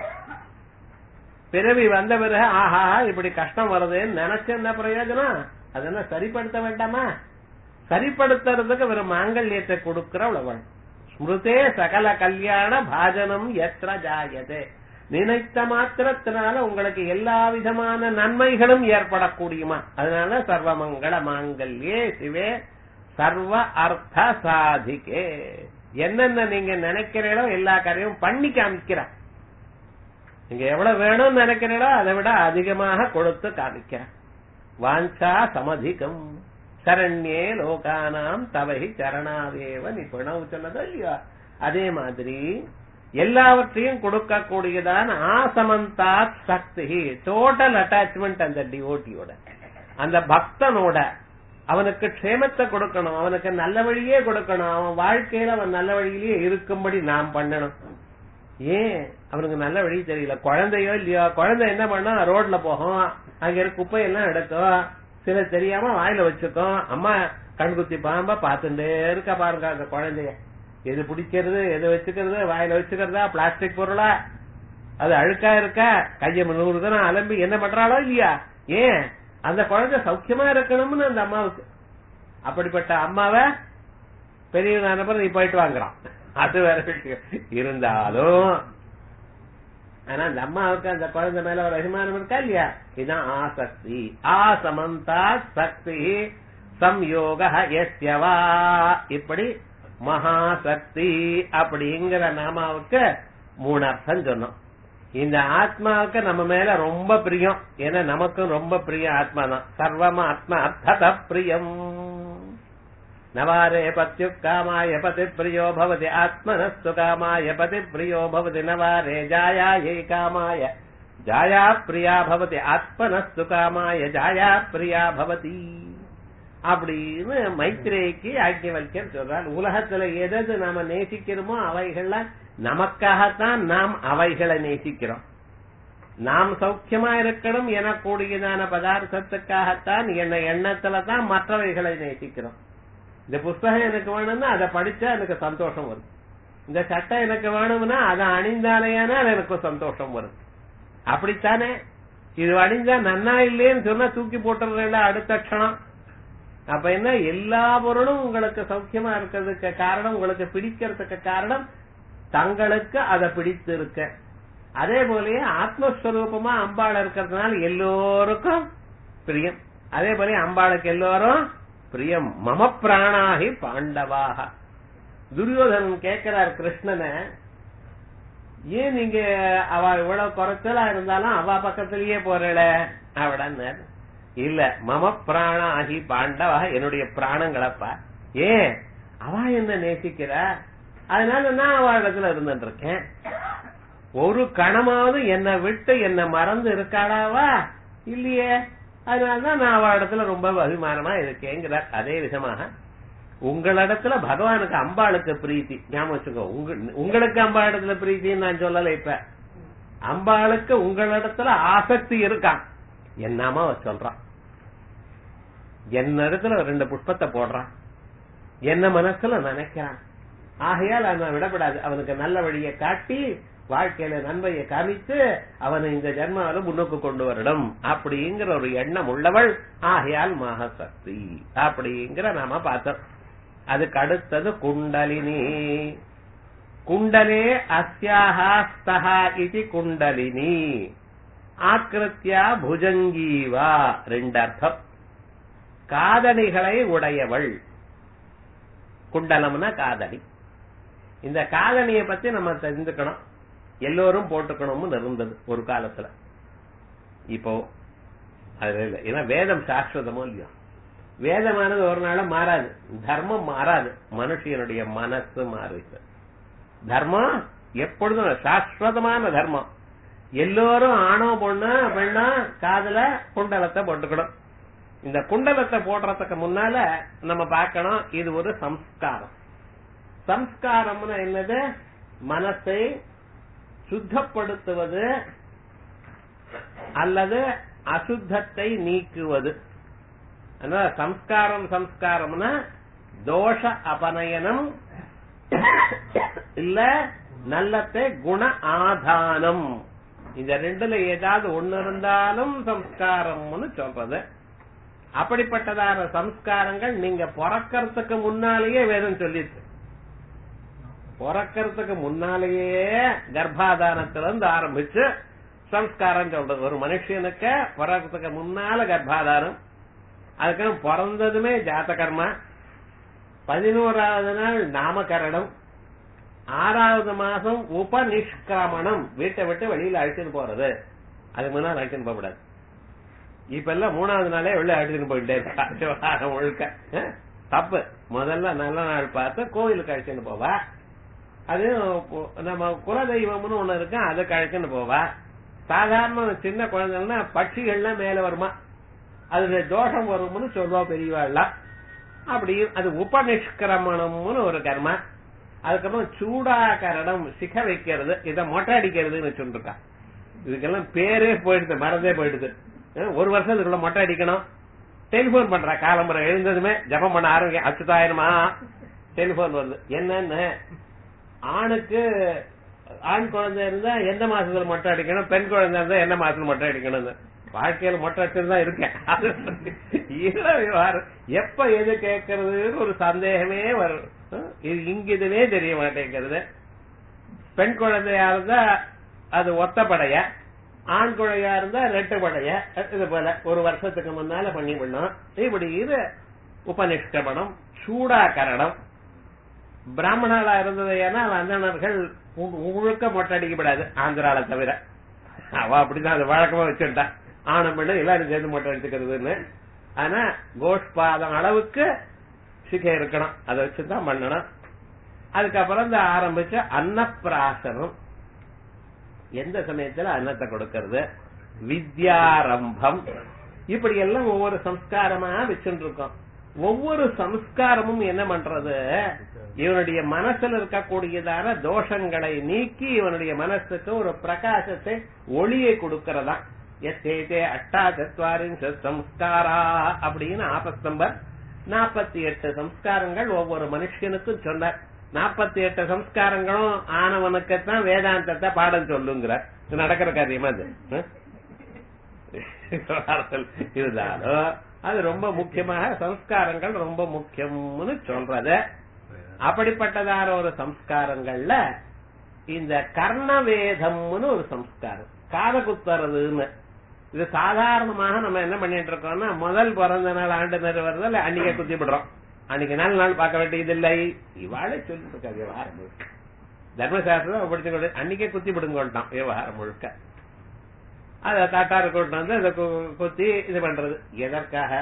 பிறவி வந்த பிறகு ஆஹா இப்படி கஷ்டம் வருதுன்னு நினைச்ச என்ன பிரயோஜனம் அதெல்லாம் சரிப்படுத்த வேண்டாமா சரிப்படுத்துறதுக்கு ஒரு மாங்கல்யத்தை கொடுக்கிற உழவன் ஸ்மிருதே சகல கல்யாண பாஜனம் எத்திர ஜாயதே நினைத்த மாத்திரத்தினால உங்களுக்கு எல்லா விதமான நன்மைகளும் ஏற்படக்கூடியமா அதனால சர்வமங்கள மாங்கல்யே சிவே சர்வ அர்த்த சாதிக்கே என்னென்ன நீங்க நினைக்கிறீங்களோ எல்லா காரியமும் பண்ணி காமிக்கிற நீங்க எவ்வளவு வேணும்னு நினைக்கிறீங்களோ அதை விட அதிகமாக கொடுத்து காமிக்கிற வாஞ்சா சமதிகம் சரண்யே லோகானாம் தவகி சரணாதேவ நிபுணம் சொன்னதோ இல்லையா அதே மாதிரி எல்லாவற்றையும் கொடுக்கக்கூடியதான ஆசமந்தா சக்தி டோட்டல் அட்டாச்மெண்ட் அந்த டிவோட்டியோட அந்த பக்தனோட அவனுக்கு க்ஷேமத்தை கொடுக்கணும் அவனுக்கு நல்ல வழியே கொடுக்கணும் அவன் வாழ்க்கையில அவன் நல்ல வழியிலேயே இருக்கும்படி நாம் பண்ணணும் ஏன் அவனுக்கு நல்ல வழி தெரியல குழந்தையோ இல்லையோ குழந்தை என்ன பண்ணா ரோட்ல போகும் அங்க இருக்க குப்பையெல்லாம் எடுக்கும் சில தெரியாம வாயில வச்சுக்கும் அம்மா கண்குத்தி பாம்பா பார்த்துட்டே இருக்க பாருங்க அந்த குழந்தைய எது பிடிக்கிறது எது வச்சுக்கிறது வாயில வச்சுக்கிறதா பிளாஸ்டிக் பொருளா அது அழுக்கா இருக்கா கைய நூறு தினம் அலம்பி என்ன பண்றாளோ இல்லையா ஏன் அந்த குழந்தை சௌக்கியமா இருக்கணும்னு அந்த அம்மாவுக்கு அப்படிப்பட்ட அம்மாவை பெரியவன் அனுப்புற நீ போயிட்டு வாங்குறான் அது வேற விஷயம் இருந்தாலும் ஆனா அந்த அம்மாவுக்கு அந்த குழந்தை மேல ஒரு அபிமானம் இருக்கா இல்லையா இதுதான் ஆசக்தி ஆசமந்தா சக்தி சம்யோக எஸ்யவா இப்படி மகாசக்தி அப்படிங்கிற நாமாவுக்கு மூணு அர்த்தம் சொன்னோம் இந்த ஆத்மாவுக்கு நம்ம மேல ரொம்ப பிரியம் ஏன்னா நமக்கும் ரொம்ப பிரியம் ஆத்மா தான் சர்வம் ஆத்மா அர்த்தத பிரியம் நவாரே பத்யு காமாய பதி பிரியோ பவதி ஆத்மனஸ்து காமாய பதி பிரியோ பவதி நவாரே ஜாயாயை காமாய ஜாயா பிரியா பவதி ஆத்மனஸ்து காமாய ஜாயா பிரியா பவதி அப்படின்னு மைத்ரேக்கு ஆக்கியவல்யர் சொல்றார் உலகத்துல எதது நாம நேசிக்கிறோமோ அவைகள்ல நமக்காகத்தான் நாம் அவைகளை நேசிக்கிறோம் நாம் சௌக்கியமா இருக்கணும் எனக்கூடியதான பதார்த்தத்துக்காகத்தான் என்ன எண்ணத்துல தான் மற்றவைகளை நேசிக்கிறோம் இந்த புஸ்தகம் எனக்கு வேணும்னா அதை படிச்சா எனக்கு சந்தோஷம் வரும் இந்த சட்டை எனக்கு வேணும்னா அதை அணிந்தாலேயானால் எனக்கு சந்தோஷம் வரும் அப்படித்தானே இது அணிஞ்சா நன்னா இல்லையேன்னு சொன்னா தூக்கி போட்டுறதுல அடுத்த க்ஷணம் அப்ப என்ன எல்லா பொருளும் உங்களுக்கு சௌக்கியமா இருக்கிறதுக்கு காரணம் உங்களுக்கு பிடிக்கிறதுக்கு காரணம் தங்களுக்கு அதை பிடித்து இருக்க அதே போலயே ஆத்மஸ்வரூபமா அம்பாள் இருக்கிறதுனால எல்லோருக்கும் பிரியம் அதே போல அம்பாளுக்கு எல்லோரும் பிரியம் மம பிராணாகி பாண்டவாக துரியோதனன் கேட்கிறார் கிருஷ்ணனை ஏன் நீங்க அவ இவ்வளவு குறைச்சலா இருந்தாலும் அவ பக்கத்திலேயே போறல அவடன்னு இல்ல மம பிராணாகி பாண்டவா என்னுடைய பிராணங்களப்பா ஏன் அவ என்ன நேசிக்கிறா அதனால நான் அவ இடத்துல இருந்துட்டு இருக்கேன் ஒரு கணமாவது என்னை விட்டு என்ன மறந்து இருக்காளாவா இல்லையே அதனாலதான் நான் அவ இடத்துல ரொம்ப அபிமானமா இருக்கேங்கிறார் அதே விதமாக உங்களிடத்துல பகவானுக்கு அம்பாளுக்கு பிரீத்தி ஞாபகம் வச்சுக்கோ உங்க- உங்களுக்கு அம்பா இடத்துல பிரீத்தின்னு நான் சொல்லல இப்ப அம்பாளுக்கு உங்களிடத்துல ஆசக்தி இருக்கான் என்னமா அவ சொல்றான் என்ன இடத்துல ரெண்டு புஷ்பத்தை போடுறான் என்ன மனசுல நினைக்கிறான் ஆகையால் அவன் விடப்படாது அவனுக்கு நல்ல வழியை காட்டி வாழ்க்கையில நன்மையை காமித்து அவனை இந்த ஜென்மாவில முன்னுக்கு கொண்டு வரணும் அப்படிங்கிற ஒரு எண்ணம் உள்ளவள் ஆகையால் மகாசக்தி அப்படிங்கிற நாம பார்த்தோம் அதுக்கு அடுத்தது குண்டலினி குண்டலே அஸ்யாஹாஸ்தஹா இது குண்டலினி ஆக்கிருத்தியா புஜங்கீவா ரெண்டு அர்த்தம் காதணிகளை உடையவள் குண்டலம்னா காதணி இந்த காதணியை பத்தி நம்ம தெரிஞ்சுக்கணும் எல்லோரும் போட்டுக்கணும்னு இருந்தது ஒரு காலத்துல இப்போ அது இல்ல ஏன்னா வேதம் சாஸ்வதமோ இல்லையோ வேதமானது ஒரு நாள மாறாது தர்மம் மாறாது மனுஷனுடைய மனசு மாறுது தர்மம் எப்பொழுதும் சாஸ்வதமான தர்மம் எல்லோரும் ஆணோ பொண்ணு பெண்ணா காதுல குண்டலத்தை போட்டுக்கணும் இந்த குண்டலத்தை போடுறதுக்கு முன்னால நம்ம பார்க்கணும் இது ஒரு சம்ஸ்காரம் சம்ஸ்காரம்னு என்னது மனசை சுத்தப்படுத்துவது அல்லது அசுத்தத்தை நீக்குவது அதனால சம்ஸ்காரம் சம்ஸ்காரம்னா தோஷ அபநயனம் இல்ல நல்லத்தை குண ஆதானம் இந்த ரெண்டுல ஏதாவது ஒண்ணு இருந்தாலும் சம்ஸ்காரம்னு சொல்றது அப்படிப்பட்டதான சம்ஸ்காரங்கள் நீங்க பிறக்கறதுக்கு முன்னாலேயே வேதம் சொல்லிருக்கு பிறக்கறதுக்கு முன்னாலேயே கர்ப்பாதானத்துல இருந்து ஆரம்பிச்சு சம்ஸ்காரம் சொல்றது ஒரு மனுஷனுக்கு பிறக்கிறதுக்கு முன்னால கர்ப்பாதானம் அதுக்கப்புறம் பிறந்ததுமே ஜாத்தகர்மா பதினோராவது நாள் நாமகரணம் ஆறாவது மாசம் உபநிஷ்கிரமணம் வீட்டை விட்டு வெளியில அழைச்சிட்டு போறது அதுக்கு முன்னால் அழைச்சிட்டு போக கூடாது இப்ப எல்லாம் மூணாவது நாளே வெளில அழைச்சிட்டு போயிட்டே இருக்கா விவகாரம் முழுக்க அஹ், தப்பு முதல்ல நல்ல நாள் பார்த்து கோயிலுக்கு அழைச்சிட்டு போவா அது நம்ம குலதெய்வம்னு ஒண்ணு இருக்கு அதுக்கு அழைச்சிட்டு போவா சாதாரண சின்ன குழந்தைங்கன்னா பட்சிகள்லாம் மேல வருமா அதுல தோஷம் வரும்னு சொல்லுவா பெரியவாள்லாம் அப்படி அது உபநிஷ்கிரமணம்னு ஒரு கர்மா அதுக்கப்புறம் சூடாகரணம் சிக வைக்கிறது இத மொட்டை அடிக்கிறதுன்னு சொல்லிருக்கா இதுக்கெல்லாம் பேரே போயிடுது மறந்தே போயிடுது அஹ் ஒரு வருஷத்துக்குள்ள மொட்டை அடிக்கணும் டெலிபோன் பண்ற காலம்பரம் எழுந்ததுமே ஜபம் பண்ண ஆரம்பிக்க அச்சுதாயிரமா டெலிபோன் வருது என்னன்னு ஆணுக்கு ஆண் குழந்தை இருந்தா எந்த மாசத்துல மொட்டை அடிக்கணும் பெண் குழந்தை இருந்தா எந்த மாசத்துல மொட்டை அடிக்கணும் வாழ்க்கையில மொட்டை அடிச்சுதான் இருக்கேன் அது ஈர விவகாரம் எப்ப எது கேட்கறதுன்னு ஒரு சந்தேகமே வரும் அஹ் இது இங்கிதுனே தெரிய மாட்டேங்கிறது பெண் குழந்தையா இருந்தா அது ஒத்தப்படைய ஆண் குழையா இருந்தா ரெட்டு படைய இது போல ஒரு வருஷத்துக்கு முன்னால பண்ணி பண்ணோம் இப்படி இது உபநிஷ்டபடம் சூடாகரணம் பிராமணாலா இருந்தது ஏன்னா அந்தணர்கள் முழுக்க மொட்டை அடிக்கப்படாது ஆந்திரால தவிர அவ அப்படிதான் அது வழக்கமா வச்சுட்டா ஆணும் பெண்ணும் எல்லாரும் சேர்ந்து மொட்டை அடிச்சுக்கிறதுன்னு ஆனா கோஷ்பாதம் அளவுக்கு சிகை இருக்கணும் அதை வச்சுதான் பண்ணணும் அதுக்கப்புறம் இந்த ஆரம்பிச்ச அன்னப்பிராசனம் எந்த சமயத்துல அன்னத்தை கொடுக்கறது வித்யாரம்பம் இப்படி எல்லாம் ஒவ்வொரு சம்ஸ்காரமா வச்சுட்டு இருக்கோம் ஒவ்வொரு சம்ஸ்காரமும் என்ன பண்றது இவனுடைய மனசுல இருக்கக்கூடியதான தோஷங்களை நீக்கி இவனுடைய மனசுக்கு ஒரு பிரகாசத்தை ஒளியை கொடுக்கறதா எத்தேதே அட்டா சத்வாரின் சம்ஸ்காரா அப்படின்னு ஆபஸ்தம்பர் நாற்பத்தி எட்டு சம்ஸ்காரங்கள் ஒவ்வொரு மனுஷனுக்கும் சொன்னார் நாற்பத்தி எட்டு சம்ஸ்காரங்களும் ஆனவனுக்குத்தான் வேதாந்தத்தை பாடம் சொல்லுங்கிற இது நடக்கிற காரியமா அது இருந்தாலும் அது ரொம்ப முக்கியமாக சம்ஸ்காரங்கள் ரொம்ப முக்கியம்னு சொல்றது அப்படிப்பட்டதான ஒரு சம்ஸ்காரங்கள்ல இந்த கர்ணவேதம்னு ஒரு சம்ஸ்காரம் காத குத்துறதுன்னு இது சாதாரணமாக நம்ம என்ன பண்ணிட்டு இருக்கோம்னா முதல் பிறந்த நாள் ஆண்டு வருதல் அன்னைக்கே குத்தி விடுறோம் அன்னைக்கு நாலு நாள் பார்க்க வேண்டியதில்லை இவாளே சொல்லிட்டு இருக்கா விவகாரம் முழுக்க தர்மசாஸ்திரம் படிச்சு கொண்டு அன்னைக்கே குத்தி விடுங்கோட்டான் விவகாரம் முழுக்க அத தாட்டாரு கொண்டு வந்து அதை குத்தி இது பண்றது எதற்காக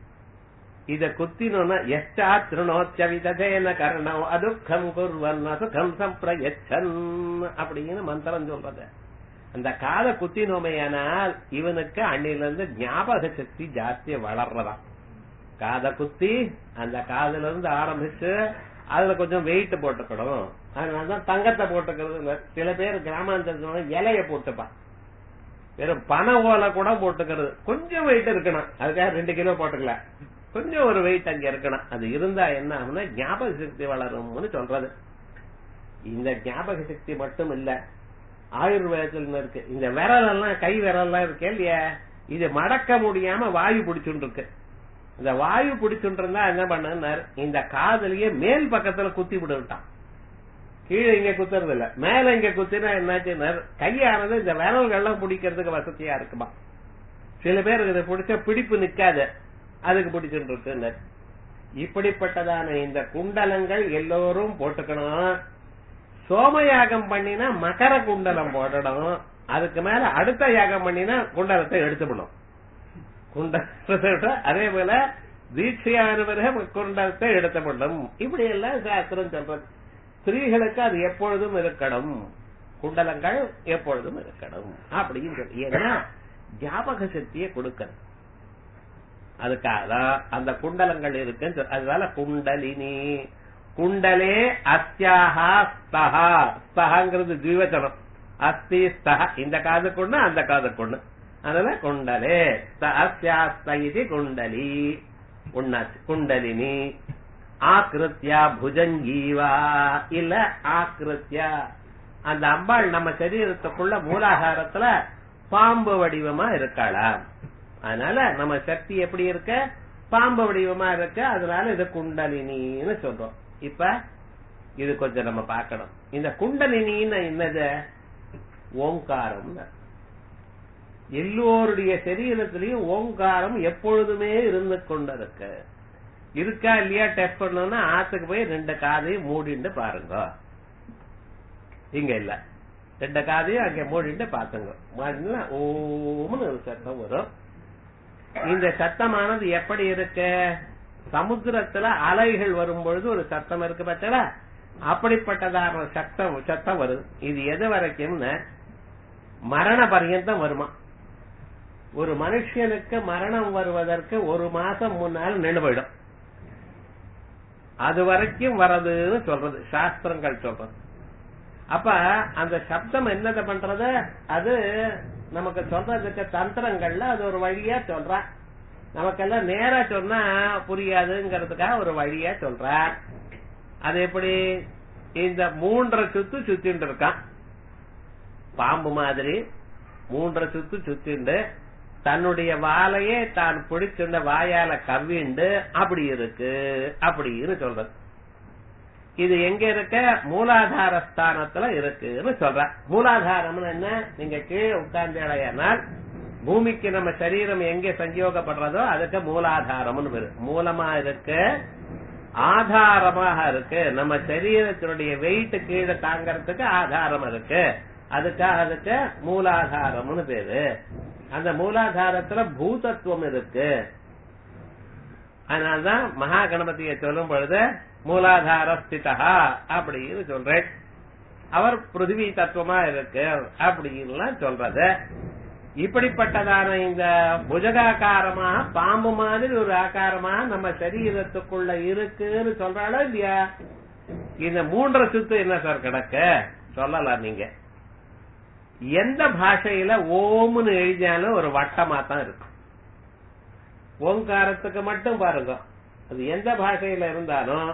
இத குத்தினோம்னா எச்சா திருணோச்ச விததேன கர்ணம் அதுக்கம் குர்வன் அசுகம் சம்பிரயச்சன் அப்படின்னு மந்திரம் சொல்றது அந்த காதை குத்தினோமையானால் இவனுக்கு அன்னில இருந்து ஞாபக சக்தி ஜாஸ்தியா வளர்றதாம் காதை குத்தி அந்த காதுல இருந்து ஆரம்பிச்சு அதுல கொஞ்சம் வெயிட் போட்டுக்கணும் அதனாலதான் தங்கத்தை போட்டுக்கிறது சில பேர் கிராமாந்தரத்துல இலைய போட்டுப்பான் வெறும் பனை ஓலை கூட போட்டுக்கிறது கொஞ்சம் வெயிட் இருக்கணும் அதுக்காக ரெண்டு கிலோ போட்டுக்கல கொஞ்சம் ஒரு வெயிட் அங்க இருக்கணும் அது இருந்தா என்ன ஆகும்னா ஞாபக சக்தி வளரும்னு சொல்றது இந்த ஞாபக சக்தி மட்டும் இல்ல ஆயுர்வேதத்துல இருக்கு இந்த விரல் எல்லாம் கை விரல் எல்லாம் இருக்கே இல்லையா இது மடக்க முடியாம வாயு பிடிச்சுட்டு இருக்கு இந்த வாயு பிடிச்சுட்டு இருந்தா என்ன பண்ணார் இந்த காதலியே மேல் பக்கத்துல குத்தி விட்டுட்டான் கீழே இங்க குத்துறது இல்ல மேல இங்க குத்தினா என்னாச்சு கையானது இந்த விரல்கள்லாம் பிடிக்கிறதுக்கு வசதியா இருக்குமா சில பேருக்கு இதை பிடிச்ச பிடிப்பு நிக்காது அதுக்கு பிடிச்சிட்டு இருக்கு இப்படிப்பட்டதான இந்த குண்டலங்கள் எல்லோரும் போட்டுக்கணும் சோமயாகம் பண்ணினா மகர குண்டலம் போடணும் அதுக்கு மேல அடுத்த யாகம் பண்ணினா குண்டலத்தை எடுத்துக்கணும் குண்டலத்தை அதே போல தீட்சையான பிறகு குண்டலத்தை எடுத்துக்கணும் இப்படி எல்லாம் சாஸ்திரம் சொல்றது ஸ்திரீகளுக்கு அது எப்பொழுதும் இருக்கணும் குண்டலங்கள் எப்பொழுதும் இருக்கணும் அப்படின்னு சொல்லி ஏன்னா ஞாபக சக்தியை கொடுக்கணும் அதுக்காக தான் அந்த குண்டலங்கள் இருக்கு அதனால குண்டலினி குண்டலே அஸ்யாஹா ஸ்தஹா ஸ்தஹாங்கிறது ஜீவச்சனம் அஸ்தி ஸ்தஹ இந்த காது கொண்டு அந்த காது கொண்டு அதனால குண்டலே அஸ்யாஸ்தி குண்டலி உண்ணாச்சு குண்டலினி ஆக்கிருத்தியா புஜங்கீவா இல்ல ஆக்கிருத்தியா அந்த அம்பாள் நம்ம சரீரத்துக்குள்ள மூலாகாரத்துல பாம்பு வடிவமா இருக்கலாம் அதனால நம்ம சக்தி எப்படி இருக்க பாம்பு வடிவமா இருக்க அதனால இது குண்டலினின்னு சொல்றோம் இப்ப இது கொஞ்சம் நம்ம பார்க்கணும் இந்த குண்டலினின்னு என்னது ஓங்காரம் எல்லோருடைய சரீரத்திலையும் ஓங்காரம் எப்பொழுதுமே இருந்து கொண்டிருக்கு இருக்கா இல்லையா டெஸ்ட் பண்ணோம்னா ஆத்துக்கு போய் ரெண்டு காதையும் மூடிட்டு பாருங்க இங்க இல்ல ரெண்டு காதையும் அங்க மூடிட்டு பாத்துங்க மாடினா ஓம்னு ஒரு சத்தம் வரும் இந்த சத்தமானது எப்படி இருக்கு சமுத்திரத்துல அலைகள் வரும் பொழுது ஒரு சத்தம் இருக்கு பார்த்தா அப்படிப்பட்டதான சத்தம் சத்தம் வருது இது எது வரைக்கும்னு மரண பரியந்தம் வருமா ஒரு மனுஷனுக்கு மரணம் வருவதற்கு ஒரு மாசம் முன்னால் நின்று போயிடும் அது வரைக்கும் வரதுன்னு சொல்றது சாஸ்திரங்கள் சொல்றது அப்ப அந்த சப்தம் என்னத பண்றது அது நமக்கு சொல்றதுக்கு தந்திரங்கள்ல அது ஒரு வழியா சொல்றான் நமக்கெல்லாம் நேரா சொன்னா புரியாதுங்கிறதுக்காக ஒரு வழியா சொல்றார் அது எப்படி இந்த மூன்றரை சுத்து சுத்தின்னு இருக்கான் பாம்பு மாதிரி மூன்றரை சுத்து சுத்திண்டு தன்னுடைய வாலையே தான் பிடிச்சிருந்த வாயால கவ்விண்டு அப்படி இருக்கு அப்படின்னு சொல்றது இது எங்க இருக்க மூலாதார ஸ்தானத்துல இருக்குன்னு சொல்ற மூலாதாரம்னு என்ன நீங்க கீழே உட்கார்ந்தேனால் பூமிக்கு நம்ம சரீரம் எங்க சஞ்சோகப்படுறதோ அதுக்கு மூலாதாரம்னு பேரு மூலமா இருக்கு ஆதாரமாக இருக்கு நம்ம சரீரத்தினுடைய வெயிட் கீழே தாங்கறதுக்கு ஆதாரம் இருக்கு அதுக்காக அதுக்கு மூலாதாரம்னு பேரு அந்த மூலாதாரத்துல பூதத்துவம் இருக்கு அதனால்தான் மகா கணபதியை சொல்லும் பொழுது மூலாதார ஸ்திதா அப்படின்னு சொல்றேன் அவர் பிருத்திவி தத்துவமா இருக்கு அப்படின்லாம் சொல்றது இப்படிப்பட்டதான இந்த புஜகாக்காரமா பாம்பு மாதிரி ஒரு ஆகாரமா நம்ம சரீரத்துக்குள்ள இருக்குன்னு சொல்றாளோ இல்லையா இந்த மூன்றரை சுத்து என்ன சார் கிடக்க சொல்லலாம் நீங்க எந்த பாஷையில ஓம்னு எழுதியாலும் ஒரு வட்டமா தான் இருக்கும் ஓங்காரத்துக்கு மட்டும் பாருங்க அது எந்த பாஷையில இருந்தாலும்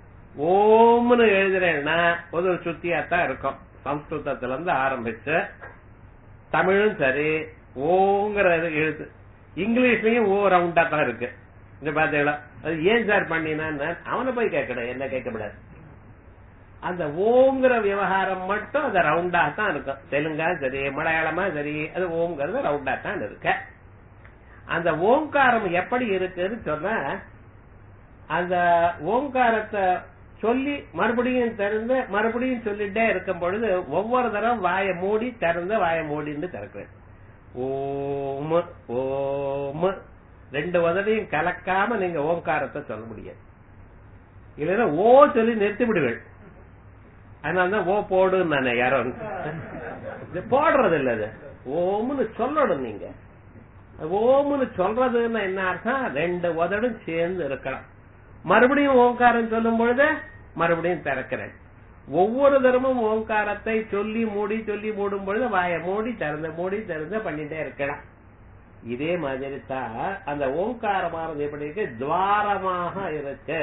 ஓம்னு எழுதுறேன்னா ஒரு சுத்தியாத்தான் இருக்கும் சம்ஸ்கிருதத்துல இருந்து ஆரம்பிச்சு தமிழும் சரி ஓங்கிற எழுத்து இங்கிலீஷ்லயும் ஓ ரவுண்டா தான் இருக்கு இந்த பாத்தீங்களா அது ஏன் சார் பண்ணினான்னு அவனை போய் கேட்கணும் என்ன கேட்கக்கூடாது அந்த ஓங்கிற விவகாரம் மட்டும் அது ரவுண்டா தான் இருக்கும் தெலுங்கா சரி மலையாளமா சரி அது ஓங்கிறது ரவுண்டா தான் இருக்க அந்த ஓங்காரம் எப்படி இருக்குன்னு சொன்னா அந்த ஓங்காரத்தை சொல்லி மறுபடியும் திறந்து மறுபடியும் சொல்லிட்டே இருக்கும் பொழுது ஒவ்வொரு தரம் வாயை மூடி திறந்து வாயை மூடின்னு திறக்கிறேன் ஓம் ஓம் ரெண்டு உதவியும் கலக்காம நீங்க ஓங்காரத்தை சொல்ல முடியாது இல்லைன்னா ஓ சொல்லி நிறுத்தி விடுவேன் அதனாலதான் ஓ போடுன்னு நானே யாரோ போடுறது இல்ல அது ஓம்னு சொல்லணும் நீங்க ஓம்னு சொல்றதுன்னு என்ன அர்த்தம் ரெண்டு உதடும் சேர்ந்து இருக்கலாம் மறுபடியும் ஓங்காரம் சொல்லும் பொழுது மறுபடியும் திறக்கிறேன் ஒவ்வொரு தரமும் ஓங்காரத்தை சொல்லி மூடி சொல்லி மூடும் பொழுது வாயை மூடி திறந்து மூடி திறந்து பண்ணிட்டே இருக்கலாம் இதே மாதிரி தான் அந்த ஓங்காரமானது எப்படி இருக்கு துவாரமாக இருக்கு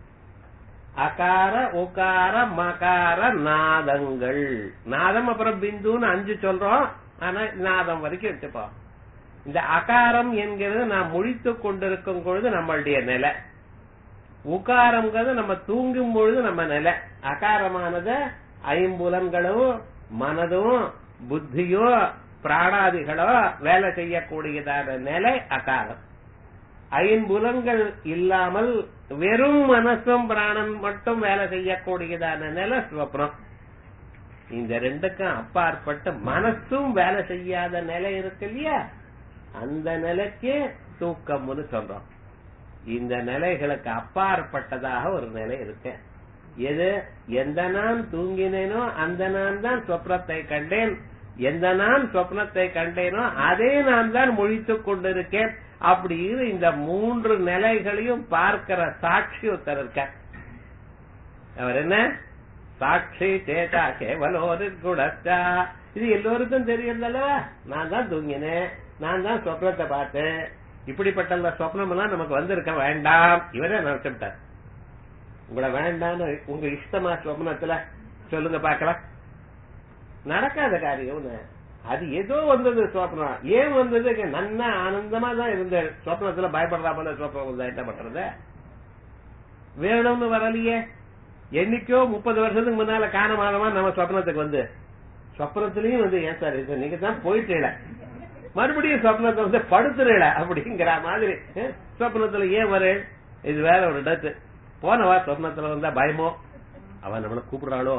அகார உகார மகார நாதங்கள் நாதம் அப்புறம் பிந்துன்னு அஞ்சு சொல்றோம் ஆனா நாதம் வரைக்கும் எடுத்துப்போம் இந்த அகாரம் என்கிறது நாம் முழித்து கொண்டிருக்கும் பொழுது நம்மளுடைய நிலை உகாரம்ங்கிறது நம்ம தூங்கும் பொழுது நம்ம நிலை அகாரமானது ஐம்புலன்களும் மனதும் புத்தியோ பிராணாதிகளோ வேலை செய்யக்கூடியதான நிலை அகாரம் ஐம்புலன்கள் இல்லாமல் வெறும் மனசும் பிராணன் மட்டும் வேலை செய்யக்கூடியதான நிலை சுவப்னம் இந்த ரெண்டுக்கும் அப்பாற்பட்டு மனசும் வேலை செய்யாத நிலை இருக்கு இல்லையா அந்த நிலைக்கு தூக்கம்னு சொல்றோம் இந்த நிலைகளுக்கு அப்பாற்பட்டதாக ஒரு நிலை இருக்கு எது எந்த நான் தூங்கினேனோ அந்த நான் தான் சொப்னத்தை கண்டேன் எந்த நான் சொப்னத்தை கண்டேனோ அதே நான் தான் முழித்துக் கொண்டிருக்கேன் அப்படின்னு இந்த மூன்று நிலைகளையும் பார்க்கிற சாட்சி ஒருத்தர் இருக்க அவர் என்ன சாட்சி சேதா கேவலோரு குடச்சா இது எல்லோருக்கும் தெரியுதல்லவா நான் தான் தூங்கினேன் நான் தான் சொப்னத்தை பார்த்தேன் இப்படிப்பட்ட சொப்னம் எல்லாம் நமக்கு வந்திருக்க வேண்டாம் இவரே நினைச்சுட்டார் உங்களை வேண்டாம்னு உங்க இஷ்டமா சொப்னத்துல சொல்லுங்க பாக்கலாம் நடக்காத காரியம் அது ஏதோ வந்தது சொப்னம் ஏன் வந்தது நன்னா ஆனந்தமா தான் இருந்த சொப்னத்துல பயப்படுறா போல சொப்னம் வந்தா என்ன பண்றது வேணும்னு வரலையே என்னைக்கோ முப்பது வருஷத்துக்கு முன்னால காணமானமா நம்ம சொப்னத்துக்கு வந்து சொப்னத்திலயும் வந்து ஏன் சார் இது நீங்க தான் போயிட்டீங்கள மறுபடியும் சொப்னத்தை வந்து படுத்துறீல அப்படிங்கிற மாதிரி சொப்னத்துல ஏன் வரு இது வேற ஒரு டத்து போனவா சொப்னத்துல வந்தா பயமோ அவன் நம்மள கூப்பிடுறாளோ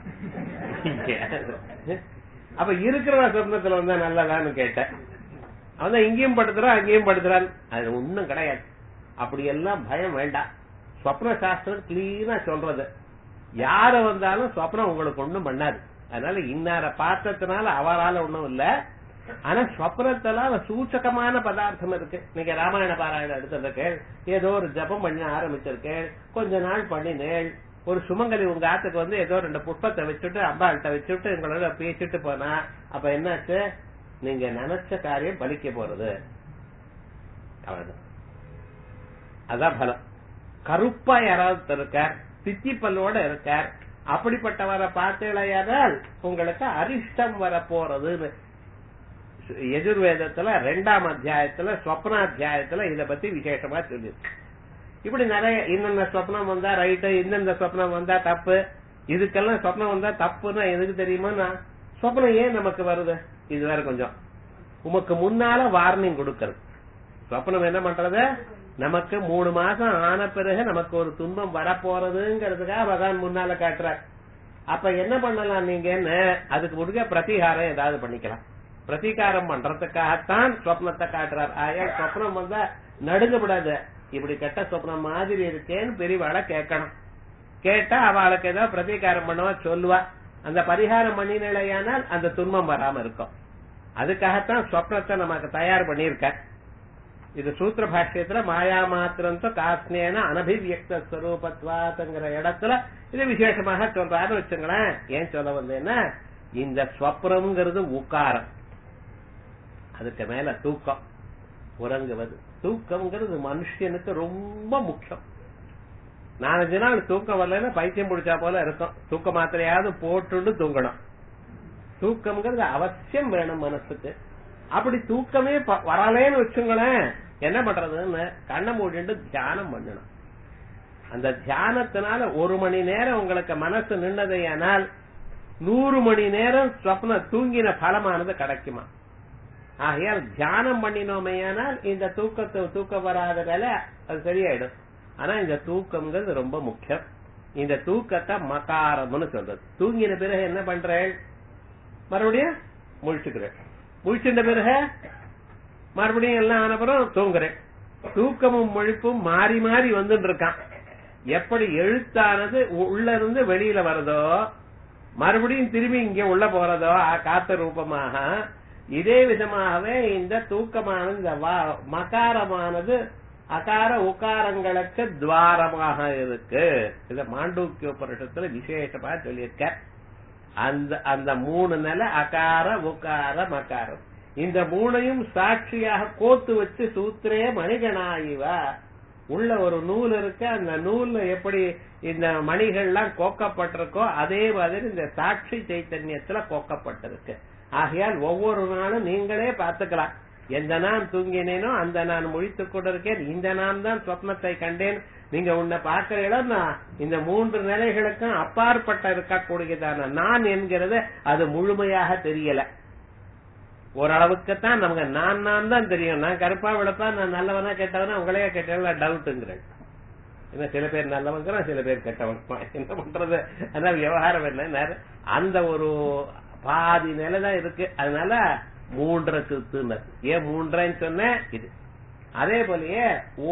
அப்ப இருக்கிறவா சொப்னத்துல வந்தா நல்லதான்னு கேட்டேன் அவன் இங்கேயும் படுத்துறான் அங்கேயும் படுத்துறான் அது ஒண்ணும் கிடையாது அப்படி எல்லாம் பயம் வேண்டாம் சொப்ன சாஸ்திரம் கிளீனா சொல்றது யார வந்தாலும் சொப்னம் உங்களுக்கு ஒண்ணும் பண்ணாது அதனால இன்னார பார்த்ததுனால அவரால ஒண்ணும் இல்ல ஆனா ஸ்வப்னத்துல சூச்சகமான பதார்த்தம் இருக்கு நீங்க ராமாயண பாராயணம் எடுத்திருக்கேள் ஏதோ ஒரு ஜபம் பண்ண ஆரம்பிச்சிருக்கேள் கொஞ்ச நாள் பண்ணினேள் ஒரு சுமங்கலி உங்க ஆத்துக்கு வந்து ஏதோ ரெண்டு புஷ்பத்தை வச்சுட்டு அம்பாள்கிட்ட வச்சுட்டு உங்களோட பேசிட்டு போனா அப்ப என்னாச்சு நீங்க நினைச்ச காரியம் பலிக்க போறது அவ்வளவுதான் அதான் பலம் கருப்பா யாராவது இருக்கார் சித்தி பல்லோட இருக்கார் அப்படிப்பட்டவரை பார்த்தீங்களேயானால் உங்களுக்கு அரிஷ்டம் வர போறதுன்னு எதிர்வேதத்துல ரெண்டாம் அத்தியாயத்துல ஸ்வப்னாத்தியாயத்துல இத பத்தி விசேஷமா சொல்லியிருக்கு இப்படி நிறைய இன்னென்ன ஸ்வப்னம் வந்தா ரைட்டு இந்தந்த ஸ்வப்னம் வந்தா தப்பு இதுக்கெல்லாம் ஸ்வப்னம் வந்தா தப்புன்னா எதுக்கு தெரியுமா நான் ஸ்வப்னம் ஏன் நமக்கு வருது இது வேற கொஞ்சம் உமக்கு முன்னால வார்னிங் கொடுக்கறது ஸ்வப்னம் என்ன பண்றது நமக்கு மூணு மாசம் ஆன பிறகு நமக்கு ஒரு துன்பம் வரப்போறதுங்கிறதுக்காக பகவான் முன்னால காட்டுறார் அப்ப என்ன பண்ணலாம் நீங்கன்னு அதுக்கு முடிஞ்ச பிரதிகாரம் ஏதாவது பண்ணிக்கலாம் பிரதிகாரம் பண்றதுக்காகத்தான் ஸ்வப்னத்தை காட்டுறார் ஆயா ஸ்வப்னம் வந்தா நடுங்கப்படாது இப்படி கெட்ட சொப்னம் மாதிரி இருக்கேன்னு பெரியவாளை கேட்கணும் கேட்டா அவளுக்கு ஏதோ பிரதீகாரம் பண்ணவா சொல்லுவா அந்த பரிகாரம் பண்ணினால் அந்த துன்பம் வராம இருக்கும் அதுக்காகத்தான் ஸ்வப்னத்தை நமக்கு தயார் பண்ணியிருக்க இது சூத்திர பாஷ்யத்துல மாயா மாத்திரம் காஸ்னேன அனபிவியக்த ஸ்வரூபத்வாத்துங்கிற இடத்துல இது விசேஷமாக சொல்றாரு வச்சுங்களேன் ஏன் சொல்ல வந்தேன்னா இந்த ஸ்வப்னம்ங்கிறது உக்காரம் அதுக்கு மேல தூக்கம் உறங்குவது தூக்கம்ங்கிறது மனுஷனுக்கு ரொம்ப முக்கியம் நாலஞ்சு நாள் தூக்கம் வரலன்னா பைத்தியம் பிடிச்சா போல இருக்கும் தூக்க மாத்திரையாவது போட்டுண்டு தூங்கணும் தூக்கம்ங்கிறது அவசியம் வேணும் மனசுக்கு அப்படி தூக்கமே வரலேன்னு வச்சுங்களேன் என்ன பண்றதுன்னு கண்ணை மூடிட்டு தியானம் பண்ணணும் அந்த தியானத்தினால ஒரு மணி நேரம் உங்களுக்கு மனசு நின்னதையானால் நூறு மணி நேரம் ஸ்வப்ன தூங்கின பலமானது கிடைக்குமா ஆகையால் தியானம் பண்ணினோமையானால் இந்த தூக்கத்தை தூக்கம் வராத வேலை அது சரியாயிடும் ஆனா இந்த தூக்கம்ங்கிறது ரொம்ப முக்கியம் இந்த தூக்கத்தை மகாரம்னு சொல்றது தூங்கின பிறகு என்ன பண்றேன் மறுபடியும் முழிச்சுக்கிறேன் முழிச்சின்ற பிறகு மறுபடியும் எல்லாம் ஆனப்புறம் தூங்குறேன் தூக்கமும் முழிப்பும் மாறி மாறி வந்துட்டு இருக்கான் எப்படி எழுத்தானது உள்ள இருந்து வெளியில வருதோ மறுபடியும் திரும்பி இங்க உள்ள போறதோ காத்த ரூபமாக இதே விதமாகவே இந்த தூக்கமானது இந்த மகாரமானது அகார உகாரங்களுக்கு துவாரமாக இருக்கு இத மாண்டூக்கிய உபரிஷத்துல விசேஷமா சொல்லியிருக்க அந்த அந்த மூணு நிலை அகார உகார மகாரம் இந்த மூணையும் சாட்சியாக கோத்து வச்சு சூத்திரே மணிகனாயிவா உள்ள ஒரு நூல் இருக்கு அந்த நூல்ல எப்படி இந்த மணிகள்லாம் கோக்கப்பட்டிருக்கோ அதே மாதிரி இந்த சாட்சி சைத்தன்யத்துல கோக்கப்பட்டிருக்கு ஆகையால் ஒவ்வொரு நாளும் நீங்களே பார்த்துக்கலாம் எந்த நான் தூங்கினேனோ அந்த நான் முழித்துக் கொண்டிருக்கேன் இந்த நான் தான் சொப்னத்தை கண்டேன் நீங்க உன்னை பார்க்கிறீங்களா இந்த மூன்று நிலைகளுக்கும் அப்பாற்பட்ட இருக்கக்கூடியதான நான் என்கிறது அது முழுமையாக தெரியல ஓரளவுக்குத்தான் நமக்கு நான் நான் தான் தெரியும் நான் கருப்பா விளப்பா நான் நல்லவனா கெட்டவனா உங்களையே கெட்டவங்கள டவுட்டுங்கிறேன் என்ன சில பேர் நல்லவங்கிறான் சில பேர் கெட்டவன் என்ன பண்றது அதான் விவகாரம் என்ன அந்த ஒரு பாதி நிலை தான் இருக்கு அதனால மூன்றரை சுத்துனர் ஏன் மூன்றரைன்னு சொன்ன இது அதே போலயே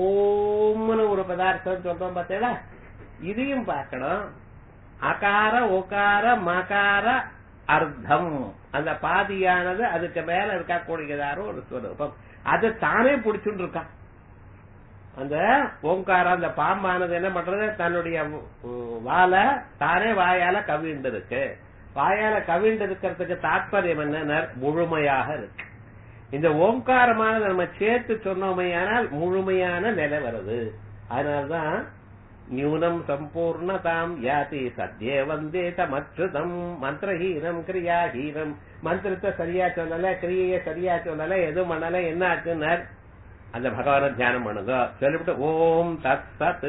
ஓம்னு ஒரு பதார்த்தம் சொல்றோம் பார்த்தீங்களா இதையும் பார்க்கணும் அகார உகார மகார அர்த்தம் அந்த பாதியானது அதுக்கு மேல இருக்கக்கூடியதார ஒரு ஸ்வரூபம் அது தானே பிடிச்சுட்டு இருக்கான் அந்த ஓங்காரம் அந்த பாம்பானது என்ன பண்றது தன்னுடைய வாழை தானே வாயால கவிழ்ந்து இருக்கு வாயால கவிழ்ந்து இருக்கிறதுக்கு தாற்பயம் என்ன முழுமையாக இருக்கு இந்த ஓங்காரமானது நம்ம சேர்த்து சொன்னோமையானால் முழுமையான நிலை வருது அதனால்தான் நியூனம் சம்பூர்ணதாம் யாதி சத்யே வந்தே தமச்சுதம் மந்திரஹீனம் கிரியாஹீனம் மந்திரத்தை சரியா சொல்லல கிரியைய சரியா சொல்லல எதுவும் பண்ணல என்ன ஆச்சுன்னார் அந்த பகவான தியானம் பண்ணுங்க சொல்லிவிட்டு ஓம் தத் சத்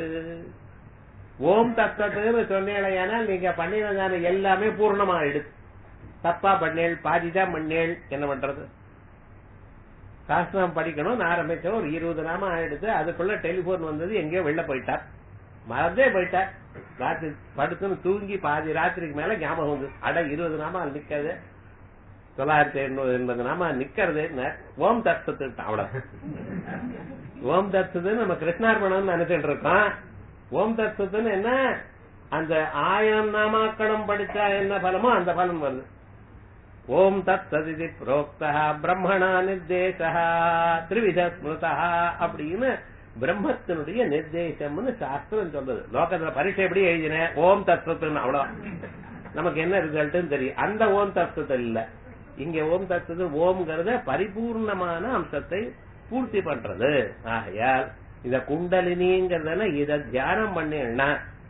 ஓம் தத் சத்துன்னு சொன்னேனால் நீங்க பண்ணினதான எல்லாமே பூர்ணமாயிடுது தப்பா பண்ணேள் பாதிதான் பண்ணேள் என்ன பண்றது சாஸ்திரம் படிக்கணும் ஆரம்பிச்ச ஒரு இருபது நாம ஆயிடுது அதுக்குள்ள டெலிபோன் வந்தது எங்கேயோ வெளில போயிட்டார் மறந்தே போயிட்டார் ராத்திரி படுத்துன்னு தூங்கி பாதி ராத்திரிக்கு மேல ஞாபகம் வந்து அட இருபது நாம அது நிக்கிறது தொள்ளாயிரத்தி எண்ணூறு எண்பது நாம நிக்கிறது ஓம் தத்துட்டு அவ்வளவு ஓம் தத்துன்னு நம்ம கிருஷ்ணார்பணம் நினைச்சிட்டு இருக்கோம் ஓம் தத்துன்னு என்ன அந்த ஆயிரம் நாமாக்கணம் படிச்சா என்ன பலமோ அந்த பலன் வருது ஓம் தத் சதிதி புரோக்தா பிரம்மணா நிர்தேசா திரிவித ஸ்மிருதா அப்படின்னு பிரம்மத்தினுடைய நிர்தேசம்னு சாஸ்திரம் சொல்றது லோகத்துல பரீட்சை எப்படி எழுதின ஓம் தத்துவத்துன்னு அவ்வளவு நமக்கு என்ன ரிசல்ட்னு தெரியும் அந்த ஓம் தத்துவத்தில் இல்ல இங்க ஓம் தத்துது ஓம்ங்கிறத பரிபூர்ணமான அம்சத்தை பூர்த்தி பண்றது ஆகையால் இந்த குண்டலினிங்கிறதுல இத தியானம் பண்ணீங்கன்னா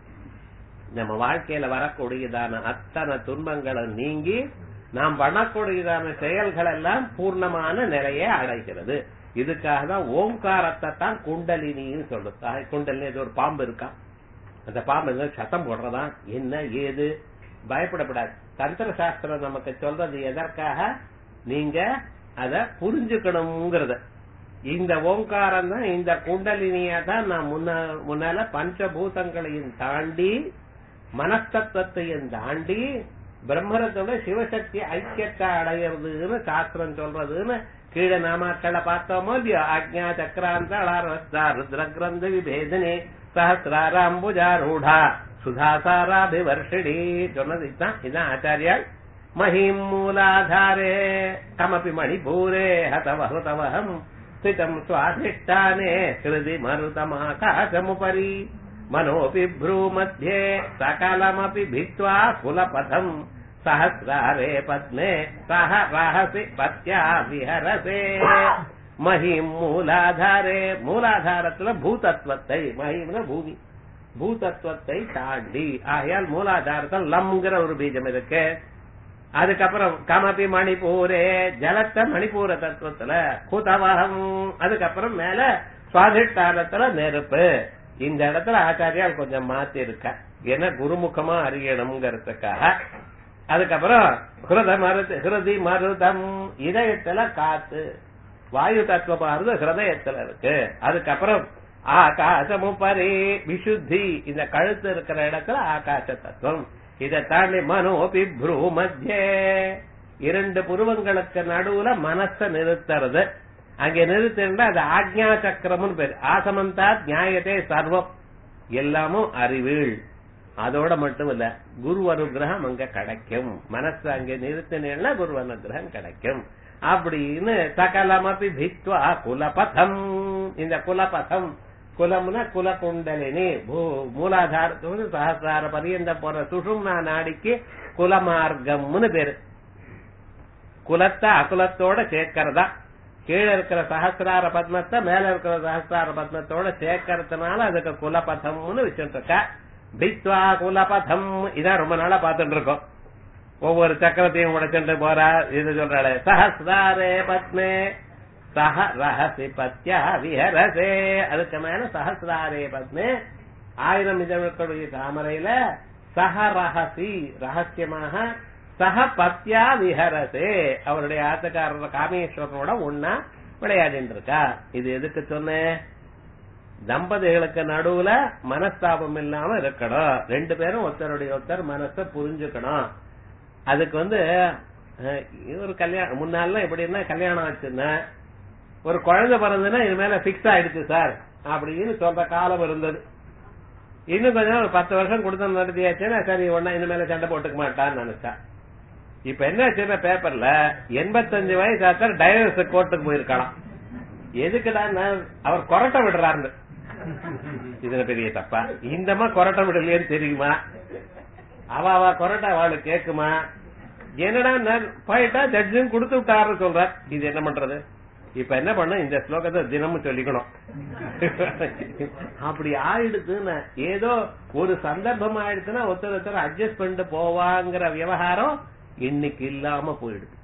நம்ம வாழ்க்கையில வரக்கூடியதான அத்தனை துன்பங்களும் நீங்கி நாம் பண்ணக்கூடியதான செயல்கள் எல்லாம் பூர்ணமான நிலையை அடைகிறது இதுக்காக தான் ஓங்காரத்தை தான் குண்டலினின்னு சொல்றது ஆக, குண்டலினி இது ஒரு பாம்பு இருக்கா அந்த பாம்பு இருந்தா சத்தம் போடுறதா என்ன ஏது பயப்படப்படாது தந்திர சாஸ்திரம் நமக்கு சொல்றது எதற்காக நீங்க அத புரிஞ்சுக்கணுங்கிறத இந்த ஓங்காரம் தான் இந்த குண்டலினியா தான் நான் முன்ன முன்னால பஞ்சபூதங்களையும் தாண்டி மனஸ்தத்துவத்தையும் தாண்டி பிரம்மரத்தோட சிவசக்தி ஐக்கியத்தை அடையிறதுன்னு சாஸ்திரம் சொல்றதுன்னு கீழே நாமாக்களை பார்த்தோமோ இல்லையோ ஆக்ஞா சக்கராந்த அலாரஸ்தா ருத்ரகிரந்த விபேதனே சஹசிராராம்புஜாரூடா சுதாசாராபிவர்ஷிணி சொன்னது இதுதான் இதான் ஆச்சாரியால் மஹிம் மூலாதாரே கமபி மணிபூரே ஹதவஹுதவஹம் ஸ்திதம் சுவாதிஷ்டானே ஹிருதி மருதமாகாசமுபரி मनोऽपि भ्रूमध्ये सकलमपि भित्त्वा कुलपथम् सहस्रारे पद्मे सह रहसि पत्या विहरसे மஹிம் மூலாதாரே மூலாதாரத்துல பூதத்துவத்தை மஹிம்னா பூமி பூதத்துவத்தை தாண்டி ஆகையால் மூலாதாரத்தில் லம்ங்கிற ஒரு பீஜம் இருக்கு அதுக்கப்புறம் கமபி மணிப்பூரே ஜலத்த மணிப்பூர தத்துவத்துல குதவகம் அதுக்கப்புறம் மேல சுவாதிஷ்டானத்துல நெருப்பு இந்த இடத்துல ஆச்சாரியால் கொஞ்சம் மாத்தி இருக்க ஏன்னா குருமுகமா அறியணுங்கிறதுக்காக அதுக்கப்புறம் ஹிருத மருது ஹிருதி மருதம் இதயத்துல காத்து வாயு தத்துவமானது ஹிருதயத்துல இருக்கு அதுக்கப்புறம் ஆகாசமும் பரே விசுத்தி இந்த கழுத்து இருக்கிற இடத்துல ஆகாச தத்துவம் இதை தாண்டி மனோபி ப்ரூ மத்தியே இரண்டு புருவங்களுக்கு நடுவுல மனச நிறுத்துறது அங்க நிறுத்தினா அது ஆக்ஞா சக்கரம்னு பேரு ஆசமந்தா நியாயத்தே சர்வம் எல்லாமும் அறிவீள் அதோட மட்டும் இல்ல குரு அனுகிரகம் அங்க கிடைக்கும் மனசு அங்க நிறுத்தினா குரு அனுகிரகம் கிடைக்கும் அப்படின்னு சகலமபி பித்வா குலபதம் இந்த குலபதம் குலம்னா குலகுண்டலினி பூ- மூலாதாரத்துக்கு சகசிரார பரியந்த போற சுஷும்னா நாடிக்கு குலமார்க்கம்னு பேரு குலத்தை அகுலத்தோட சேர்க்கறதா கீழே இருக்கிற சஹசிரார பத்மத்தை மேல இருக்கிற சஹசிரார பத்மத்தோட சேர்க்கறதுனால அதுக்கு குலபதம்னு வச்சுட்டு இருக்க பித்வா குலபதம் இதான் ரொம்ப நாளா பார்த்துட்டு இருக்கோம் ஒவ்வொரு சக்கரத்தையும் உடைச்சுட்டு போறா இது சொல்றாளே சஹசிராரே பத்மே சஹ ரஹசி பத்யா விஹரசே அதுக்கு மேல சஹசிராரே பத்மே ஆயிரம் இதழ்களுடைய தாமரையில சஹ ரஹசி ரகசியமாக சஹ பத்யா விஹரசே அவருடைய ஆத்தக்காரர் காமேஸ்வரனோட ஒன்னா விளையாடிட்டு இருக்கா இது எதுக்கு சொன்னேன் தம்பதிகளுக்கு நடுவுல மனஸ்தாபம் இல்லாம இருக்கணும் ரெண்டு பேரும் ஒருத்தருடைய ஒருத்தர் மனசை புரிஞ்சுக்கணும் அதுக்கு வந்து அஹ், ஒரு கல்யாணம் முன்னாலாம் எப்படின்னா கல்யாணம் ஆச்சுன்னா ஒரு குழந்தை பிறந்ததுன்னா இது மேல பிக்ஸ் ஆயிடுச்சு சார் அப்படின்னு சொல்ற காலம் இருந்தது இன்னும் கொஞ்சம் ஒரு பத்து வருஷம் கொடுத்து நடத்தியாச்சுன்னா சரி ஒன்னா இந்த மேல சண்டை போட்டுக்க மாட்டான்னு நினைச்சா இப்ப என்ன ஆச்சுன்னா பேப்பர்ல எண்பத்தஞ்சு வயசு ஆத்தார் டைவர்ஸ் கோர்ட்டுக்கு போயிருக்கலாம் எதுக்குடா அவர் கொரட்டை விடுறாரு இதுல பெரிய தப்பா இந்தமா கொரட்டை விடலையேன்னு தெரியுமா அவ அவ கொரட்டை அவளுக்கு கேக்குமா என்னடா நான் போயிட்டா ஜட்ஜும் கொடுத்து விட்டாரு சொல்ற இது என்ன பண்றது இப்ப என்ன பண்ண இந்த ஸ்லோகத்தை தினமும் சொல்லிக்கணும் அப்படி ஆயிடுச்சுன்னு ஏதோ ஒரு சந்தர்ப்பம் ஆயிடுச்சுன்னா ஒருத்தர் ஒருத்தர் அட்ஜஸ்ட் பண்ணிட்டு போவாங்கிற விவகாரம் இன்னைக்கு இல்லாம போயிடுது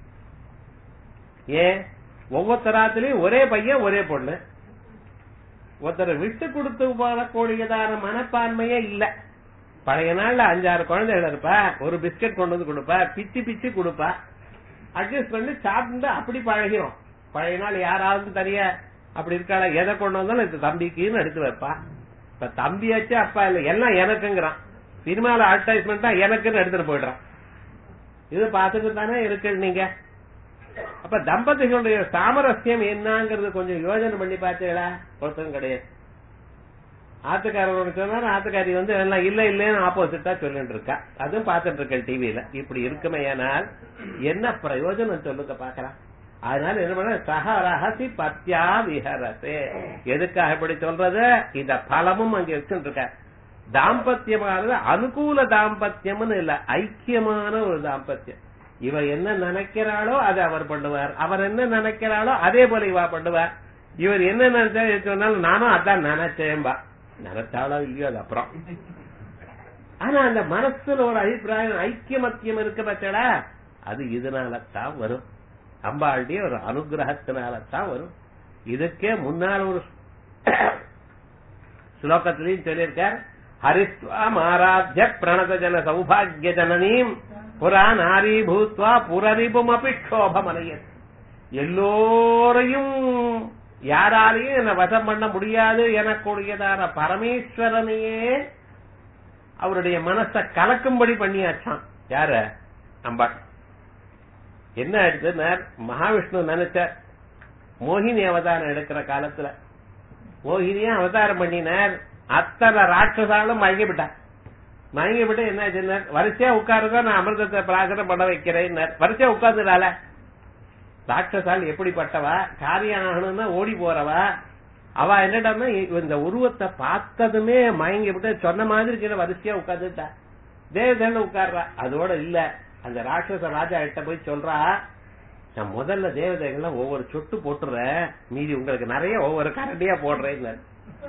ஏன் ஒவ்வொருத்தராத்திலையும் ஒரே பையன் ஒரே பொண்ணு ஒருத்தரை விட்டு கொடுத்து போகக்கூடியதான மனப்பான்மையே இல்ல பழைய நாள்ல அஞ்சாறு குழந்தைகள் இருப்பா ஒரு பிஸ்கட் கொண்டு வந்து கொடுப்பா பிச்சு பிச்சு கொடுப்பா அட்ஜஸ்ட் பண்ணி சாப்பிட்டு அப்படி பழகிரும் பழைய நாள் யாராவது தனியா அப்படி இருக்காளா எதை கொண்டு வந்தாலும் இது தம்பிக்குன்னு எடுத்து வைப்பா இப்ப தம்பியாச்சு அப்பா இல்ல எல்லாம் எனக்குங்கிறான் சினிமால அட்வர்டைஸ்மெண்டா எனக்குன்னு எடுத்துட்டு போயிடுறான் இது பார்த்துட்டு தானே இருக்கு நீங்க அப்ப தம்பதிகளுடைய சாமரஸ்யம் என்னங்கிறது கொஞ்சம் யோசனை பண்ணி பார்த்தீங்களா ஒருத்தரும் கிடையாது ஆத்துக்காரரோட சொன்னாரு ஆத்துக்காரி வந்து எல்லாம் இல்ல இல்லன்னு ஆப்போசிட்டா சொல்லிட்டு இருக்கா அதுவும் பார்த்துட்டு இருக்கேன் டிவியில இப்படி இருக்குமே ஆனால் என்ன பிரயோஜனம் சொல்லுங்க பாக்கலாம் அதனால என்ன பண்ண சக ரகசி பத்யா விஹரசே எதுக்காக இப்படி சொல்றது இந்த பலமும் அங்க வச்சுட்டு இருக்க தாம்பத்தியமானது அனுகூல தாம்பத்தியம்னு இல்ல ஐக்கியமான ஒரு தாம்பத்தியம் இவ என்ன நினைக்கிறாளோ அதை அவர் பண்ணுவார் அவர் என்ன நினைக்கிறாளோ அதே போல இவா பண்ணுவார் இவர் என்ன நினைச்சா சொன்னாலும் நானும் அதான் நினைச்சேன்பா நினைச்சாலோ இல்லையோ அது அப்புறம் ஆனா அந்த மனசுல ஒரு அபிப்பிராயம் ஐக்கியமத்தியம் இருக்கு பச்சடா அது இதனால தான் வரும் அம்பாளுடைய ஒரு அனுகிரகத்தினால தான் வரும் இதுக்கே முன்னால் ஒரு ஸ்லோகத்திலையும் சொல்லியிருக்கார் ஹரித்வா மாராத்திய பிரணத ஜன சௌபாகிய ஜனனீம் புறா நாரி பூத்வா புரரிபும் அபிக்ஷோபமனையன் எல்லோரையும் யாராலையும் என்ன வசம் பண்ண முடியாது எனக்கூடியதான பரமேஸ்வரனையே அவருடைய மனச கலக்கும்படி பண்ணியாச்சான் யார அம்பாள் என்ன ஆயிடுச்சு மகாவிஷ்ணு நினைச்சார் மோகினி அவதாரம் எடுக்கிற காலத்துல மோகினியா அவதாரம் பண்ணினார் அத்தனை ராட்சசாலும் மயங்கி விட்டார் மயங்கி விட்டு என்ன ஆச்சுன்னார் வரிசையா உட்காருங்க நான் அமிர்தத்தை பிராசனம் பண்ண வைக்கிறேன் வரிசையா உட்கார்ந்துடால ராட்சசால் எப்படிப்பட்டவா காரியம் ஆகணும்னா ஓடி போறவா அவ என்னடான்னா இந்த உருவத்தை பார்த்ததுமே மயங்கி விட்டு சொன்ன மாதிரி சின்ன வரிசையா உட்கார்ந்துட்டா தேவதேவன் உட்கார்றா அதோட இல்ல அந்த ராட்சச ராஜா கிட்ட போய் சொல்றா நான் முதல்ல தேவதைகள்லாம் ஒவ்வொரு சொட்டு போட்டுறேன் மீதி உங்களுக்கு நிறைய ஒவ்வொரு கரண்டியா போடுறேன்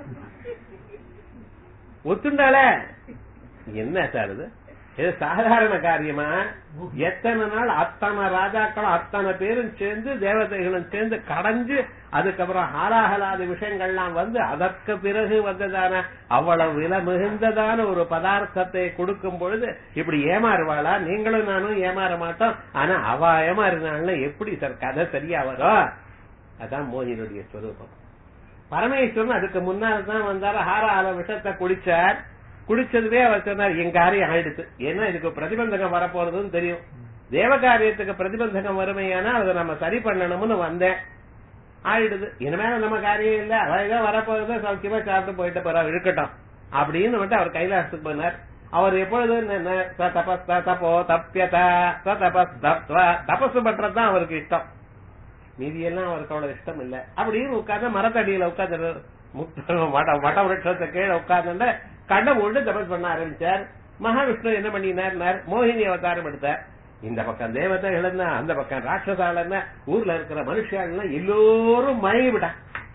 ஒத்துண்டால என்ன சார் இது இது சாதாரண காரியமா எத்தனை நாள் அத்தனை ராஜாக்களும் அத்தனை பேரும் சேர்ந்து தேவதைகளும் சேர்ந்து கடைஞ்சு அதுக்கப்புறம் ஹாலாஹலாத விஷயங்கள்லாம் வந்து அதற்கு பிறகு வந்ததான அவ்வளவு விலை மிகுந்ததான ஒரு பதார்த்தத்தை கொடுக்கும் பொழுது இப்படி ஏமாறுவாளா நீங்களும் நானும் ஏமாற மாட்டோம் ஆனா அவ ஏமாறினாள்னா எப்படி சார் கதை சரியா வரும் அதான் மோகினுடைய ஸ்வரூபம் பரமேஸ்வரன் அதுக்கு முன்னால் தான் வந்தாரு ஹாரால விஷத்தை குடிச்சார் குடிச்சதுவே அவர் சொன்னார் என் காரியம் ஆயிடுச்சு ஏன்னா இதுக்கு பிரதிபந்தகம் வரப்போறதுன்னு தெரியும் தேவ காரியத்துக்கு பிரதிபந்தகம் வறுமையானா அதை நம்ம சரி பண்ணணும்னு வந்தேன் ஆயிடுது இனிமேல நம்ம காரியம் இல்ல அதான் வரப்போகுது சௌக்கியமா சாப்பிட்டு போயிட்டு போறா இருக்கட்டும் அப்படின்னு வந்துட்டு அவர் கைலாசத்துக்கு போனார் அவர் எப்பொழுது தபஸ் தப்போ தப்பியதா தபஸ் தப்வா தபசு பண்றதுதான் அவருக்கு இஷ்டம் மீதி எல்லாம் அவருக்கு அவ்வளவு இஷ்டம் இல்ல அப்படின்னு உட்கார்ந்து மரத்தடியில உட்கார்ந்து மட மட விரட்சத்தை கீழே உட்கார்ந்து கண்ணை மூண்டு தபஸ் பண்ண ஆரம்பிச்சார் மகாவிஷ்ணு என்ன பண்ணினார் மோகினி அவதாரம் எடுத்தார் இந்த பக்கம் தேவதைகள் என்ன அந்த பக்கம் ராட்சசால என்ன ஊர்ல இருக்கிற மனுஷால் எல்லோரும் மயங்கி விட்டா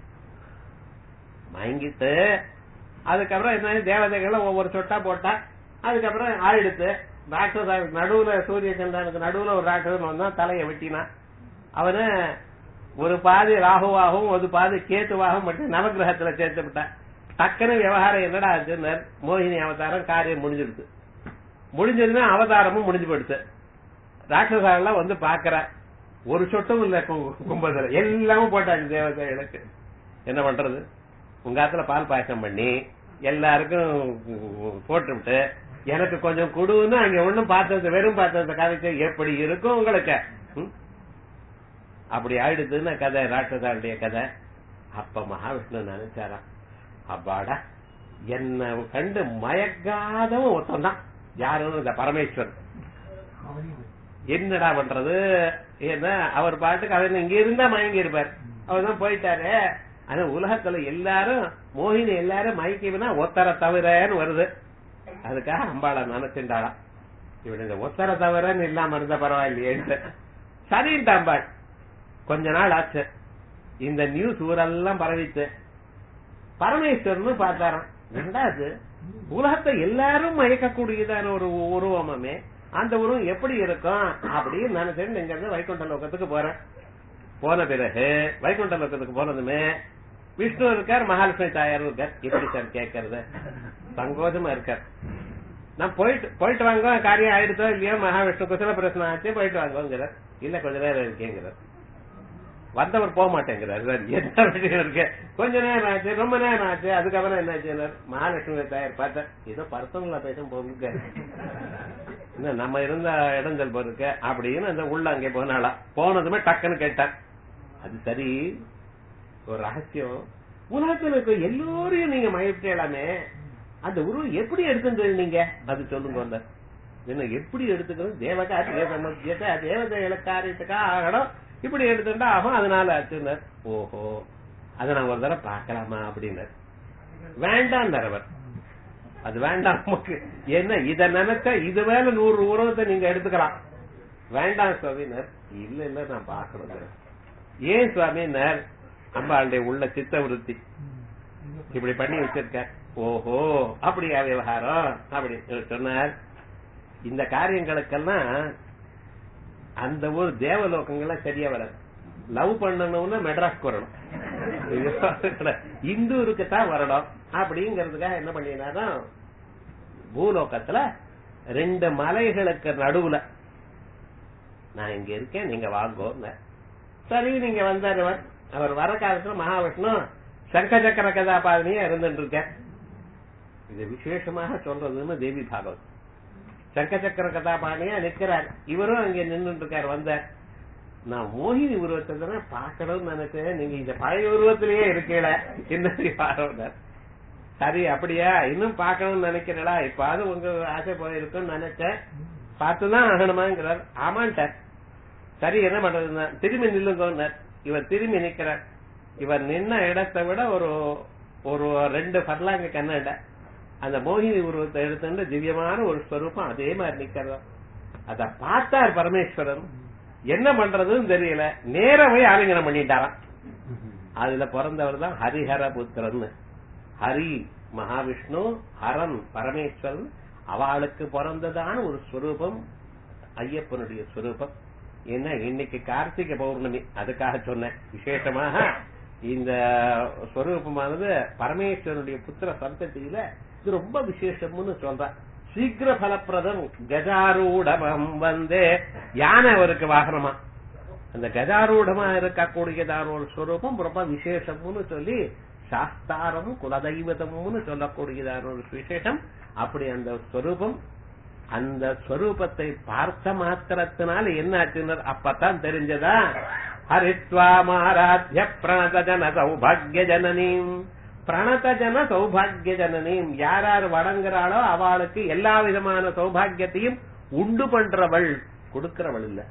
மயங்கிட்டு அதுக்கப்புறம் என்ன தேவதைகள் ஒவ்வொரு சொட்டா போட்டா அதுக்கப்புறம் ஆயிடுத்து ராட்சச நடுவுல சூரிய சந்திரனுக்கு நடுவுல ஒரு ராட்சசன் வந்தா தலையை வெட்டினான் அவனு ஒரு பாதி ராகுவாகவும் ஒரு பாதி கேத்துவாகவும் மட்டும் நவகிரகத்துல சேர்த்து விட்டான் டக்குனு விவகாரம் என்னடா ஆச்சுன்னு மோகினி அவதாரம் காரியம் முடிஞ்சிருச்சு முடிஞ்சதுன்னா அவதாரமும் முடிஞ்சு போயிடுச்சு ராட்சசாலாம் வந்து பாக்குற ஒரு சொட்டும் இல்ல கும்பத்துல எல்லாமும் போட்டாச்சு தேவதைகளுக்கு என்ன பண்றது உங்க ஆத்துல பால் பாயசம் பண்ணி எல்லாருக்கும் போட்டுவிட்டு எனக்கு கொஞ்சம் கொடுன்னு அங்க ஒண்ணும் பார்த்தது வெறும் பார்த்தத காமிக்க எப்படி இருக்கும் உங்களுக்கு அப்படி ஆயிடுதுன்னு கதை ராட்சசாருடைய கதை அப்ப மகாவிஷ்ணு நினைச்சாராம் அப்பாடா என்ன கண்டு மயக்காதவன் ஒருத்தன் தான் யாரும் இந்த பரமேஸ்வரன் என்னடா பண்றது ஏன்னா அவர் பாட்டுக்கு அவர் இங்க இருந்தா மயங்கி இருப்பார் அவர் தான் போயிட்டாரு ஆனா உலகத்துல எல்லாரும் மோகினி எல்லாரும் மயக்கினா ஒத்தர தவிரன்னு வருது அதுக்காக அம்பாளை நினைச்சுட்டாளாம் இவன் இந்த ஒத்தர தவிரன்னு இல்லாம இருந்த பரவாயில்லையே சரின்ட்டு அம்பாள் கொஞ்ச நாள் ஆச்சு இந்த நியூஸ் ஊரெல்லாம் பரவிச்சு பரமேஸ்வரன் பார்த்தாராம் ரெண்டாவது உலகத்தை எல்லாரும் மயக்கக்கூடியதான ஒரு உருவமே அந்த உருவம் எப்படி இருக்கும் அப்படின்னு நினைச்சேன் இங்க இருந்து வைகுண்ட லோகத்துக்கு போறேன் போன பிறகு வைகுண்ட லோகத்துக்கு போனதுமே விஷ்ணு இருக்கார் மகாலட்சுமி தாயார் இருக்கார் எப்படி சார் கேட்கறது சங்கோஜமா இருக்கார் நான் போயிட்டு போயிட்டு வாங்க காரியம் ஆயிடுதோ இல்லையோ மகாவிஷ்ணு குசல பிரச்சனை ஆச்சு போயிட்டு வாங்குங்கிறார் இல்ல கொஞ்ச நேரம் இருக்கேங்கிறார் வந்தவர் போக மாட்டேங்கிறார் என்ன விஷயம் இருக்கு கொஞ்ச நேரம் ஆச்சு ரொம்ப நேரம் ஆச்சு அதுக்கப்புறம் என்ன ஆச்சு மகாலட்சுமி தாயார் பார்த்தேன் ஏதோ பர்சனலா பேசும் போங்க இன்னும் நம்ம இருந்த இடஞ்சல் போருக்க அப்படின்னு அந்த உள்ள அங்கே போனாளா போனதுமே டக்குன்னு கேட்டார் அது சரி ஒரு ரகசியம் உலகத்தில் இருக்க எல்லோரையும் நீங்க மயப்பிட்டலாமே அந்த உருவம் எப்படி எடுத்துட்டு நீங்க அது சொல்லுங்க வந்த என்ன எப்படி எடுத்துக்கணும் தேவகா தேவமத்தியத்தை தேவதைகளை காரியத்துக்கா ஆகணும் இப்படி எடுத்துட்டா ஆகும் அதனால ஆச்சுனர் ஓஹோ அதை நான் ஒரு தடவை பார்க்கலாமா அப்படின்னார் வேண்டாம் அவர் அது வேண்டாம் நமக்கு என்ன இத நினைச்சா இது மேல நூறு உருவத்தை நீங்க எடுத்துக்கலாம் வேண்டாம் சுவாமினர் இல்ல இல்ல நான் பாக்கணும் ஏன் சுவாமினர் அம்பாளுடைய உள்ள சித்த விருத்தி இப்படி பண்ணி வச்சிருக்க ஓஹோ அப்படியா விவகாரம் அப்படி சொன்னார் இந்த காரியங்களுக்கெல்லாம் அந்த ஊர் தேவலோகங்கள்லாம் சரியா வராது லவ் பண்ணணும்னா மெட்ராஸ்க்கு வரணும் இந்தூருக்கு தான் வரணும் அப்படிங்கறதுக்காக என்ன பண்ணினாரா பூலோகத்துல ரெண்டு மலைகளுக்கு நடுவுல நான் இங்க இருக்கேன் நீங்க வாங்கோ சரி நீங்க வந்தார் அவர் வர காலத்துல மகாவிஷ்ணு சங்க சக்கர கதாபாதனையா இருந்துட்டு இருக்க இது விசேஷமாக சொல்றதுன்னு தேவி பாகவத் சங்க சக்கர கதாபாணியா நிக்கிறார் இவரும் அங்க நின்று இருக்கார் வந்தார் நான் மோகினி உருவத்தை தானே பாக்கணும்னு நினைச்சேன் நீங்க இந்த பழைய உருவத்திலேயே இருக்கீல என்ன சரி அப்படியா இன்னும் பாக்கணும்னு நினைக்கிறடா இப்பாவது உங்க ஆசை போயிருக்கும்னு நினைச்சேன் பார்த்துதான் ஆகணுமாங்கிறார் ஆமான்ட்டார் சரி என்ன பண்றதுன்னா திரும்பி நில்லுங்க இவர் திரும்பி நிக்கிறார் இவர் நின்ன இடத்தை விட ஒரு ஒரு ரெண்டு பர்லாங்க கண்ணட அந்த மோகினி உருவத்தை எடுத்துட்டு திவ்யமான ஒரு ஸ்வரூபம் அதே மாதிரி நிக்கிறதா அத பார்த்தார் பரமேஸ்வரன் என்ன பண்றதுன்னு தெரியல நேர போய் ஆலிங்கனம் பண்ணிட்டாராம் அதுல பிறந்தவர் தான் ஹரிஹர புத்திரன் ஹரி மகாவிஷ்ணு ஹரன் பரமேஸ்வரன் அவளுக்கு பிறந்ததான ஒரு ஸ்வரூபம் ஐயப்பனுடைய ஸ்வரூபம் என்ன இன்னைக்கு கார்த்திகை பௌர்ணமி அதுக்காக சொன்னேன் விசேஷமாக இந்த ஸ்வரூபமானது பரமேஸ்வரனுடைய புத்திர சந்ததியில இது ரொம்ப விசேஷம்னு சொல்ற சீக்கிர பலப்பிரதம் கஜாரூடமம் வந்து யானை அவருக்கு வாகனமா அந்த கஜாரூடமா இருக்கக்கூடியதான ஒரு ஸ்வரூபம் ரொம்ப விசேஷம்னு சொல்லி சாஸ்தாரம் குலதெய்வதம்னு சொல்லக்கூடியதான ஒரு விசேஷம் அப்படி அந்த ஸ்வரூபம் அந்த ஸ்வரூபத்தை பார்த்த மாத்திரத்தினால என்ன ஆச்சுன்னு அப்பதான் தெரிஞ்சதா ஹரித்வாமாராத்திய பிரணத ஜன சௌபாகிய ஜனனீம் பிரணத ஜன சௌபாகிய ஜனனீம் யார் யார் வணங்குறாளோ அவளுக்கு எல்லா விதமான சௌபாகியத்தையும் உண்டு பண்றவள் கொடுக்கிறவள் இல்ல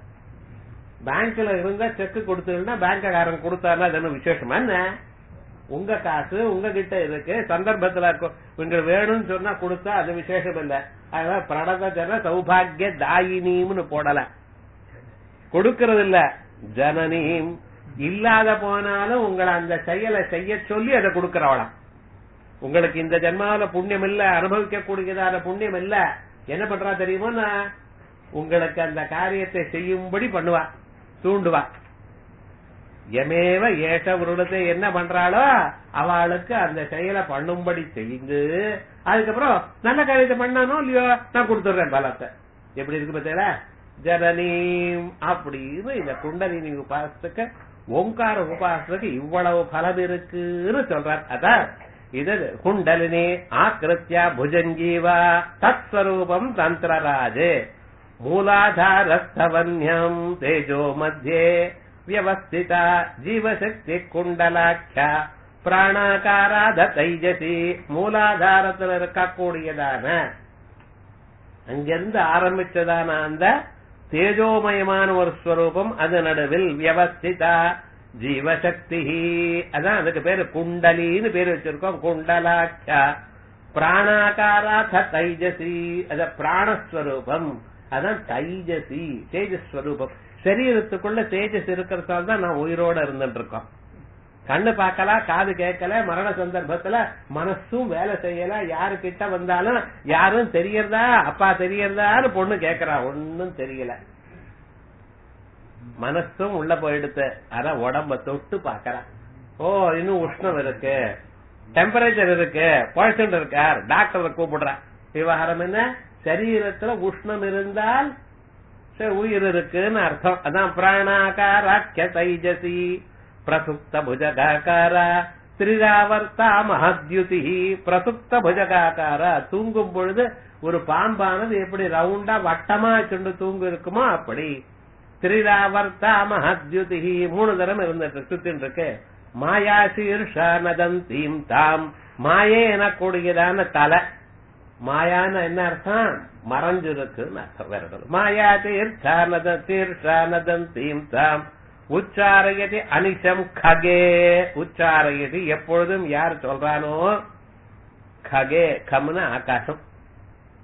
பேங்க்ல இருந்தா செக் கொடுத்ததுன்னா பேங்க்காரன் கொடுத்தாருன்னா அது என்ன விசேஷமா என்ன உங்க காசு உங்ககிட்ட இருக்கு சந்தர்ப்பத்துல இருக்கும் உங்களுக்கு வேணும்னு சொன்னா கொடுத்தா அது விசேஷம் இல்ல அதனால பிரணத ஜன சௌபாகிய தாயினின்னு போடல கொடுக்கறது இல்ல ஜனனீம் இல்லாத போனாலும் உங்களை அந்த செயலை செய்ய சொல்லி அதை கொடுக்கறவளாம் உங்களுக்கு இந்த ஜென்மாவில புண்ணியம் இல்ல அனுபவிக்க கூடியதான புண்ணியம் இல்ல என்ன பண்றா தெரியுமா உங்களுக்கு அந்த காரியத்தை செய்யும்படி பண்ணுவா தூண்டுவா எமேவ ஏஷ உருளத்தை என்ன பண்றாளோ அவளுக்கு அந்த செயலை பண்ணும்படி செய்யுங்க அதுக்கப்புறம் நல்ல காரியத்தை பண்ணானோ இல்லையோ நான் கொடுத்துடுறேன் பலத்தை எப்படி இருக்கு பார்த்தீங்களா ஜனனீம் அப்படின்னு இந்த குண்டலினி உபாசத்துக்கு ஓங்கார உபாசத்துக்கு இவ்வளவு பலம் இருக்குன்னு சொல்றார் அதான் இது குண்டலினி ஆக்கிருத்தியா புஜங்கீவா தத் ஸ்வரூபம் தந்திரராஜே மூலாதாரஸ்தவன்யம் தேஜோ மத்தியே வியவஸ்திதா ஜீவசக்தி குண்டலாட்சா பிராணாகாராத தைஜசி மூலாதாரத்தில் இருக்கக்கூடியதான அங்கிருந்து ஆரம்பிச்சதான அந்த தேஜோமயமான ஒரு ஸ்வரூபம் அது நடுவில் வியவஸ்திதா ஜீவசக்தி அதான் அதுக்கு பேரு குண்டலின்னு பேர் வச்சிருக்கோம் குண்டலாட்சா பிராணாகாராத தைஜசி அத பிராணஸ்வரூபம் அதான் தைஜசி தேஜஸ்வரூபம் சரீரத்துக்குள்ள தேஜஸ் இருக்கிறதால தான் நான் உயிரோட இருந்துட்டு இருக்கோம் கண்ணு பார்க்கல காது கேட்கல மரண சந்தர்ப்பத்துல மனசும் வேலை செய்யல யாரு கிட்ட வந்தாலும் யாரும் தெரியறதா அப்பா தெரியறதான்னு பொண்ணு கேக்குறா ஒன்னும் தெரியல மனசும் உள்ள போயிடுத்து அதான் உடம்ப தொட்டு பாக்கறா ஓ இன்னும் உஷ்ணம் இருக்கு டெம்பரேச்சர் இருக்கு பாய்சன் இருக்கார் டாக்டரை கூப்பிடுறா விவகாரம் என்ன சரீரத்துல உஷ்ணம் இருந்தால் சரி உயிர் இருக்குன்னு அர்த்தம் அதான் பிராணாகாராக்கிய தைஜசி பிரசுப்த புஜகாக்கார திரிராவர்த்தா மகத்யுதி பிரசுப்த புஜகாக்கார தூங்கும் பொழுது ஒரு பாம்பானது எப்படி ரவுண்டா வட்டமா கொண்டு தூங்கு இருக்குமோ அப்படி திரிராவர்த்தா மகத்யுதி மூணு தரம் இருந்துட்டு சுத்தின் இருக்கு மாயா சீர்ஷா நதந்தீம் தாம் மாயே எனக்கூடியதான தலை மாயான என்ன அர்த்தம் மறைஞ்சிருக்குன்னு அர்த்தம் வேற ஒண்ணும் இல்ல. மாயா தீர்ஷா நத தீர்ஷா நதந்தீம் தாம் உச்சாரையதி அனிஷம் ககே உச்சாரையதி எப்பொழுதும் யார் சொல்றானோ ககே கம்னு ஆகாசம்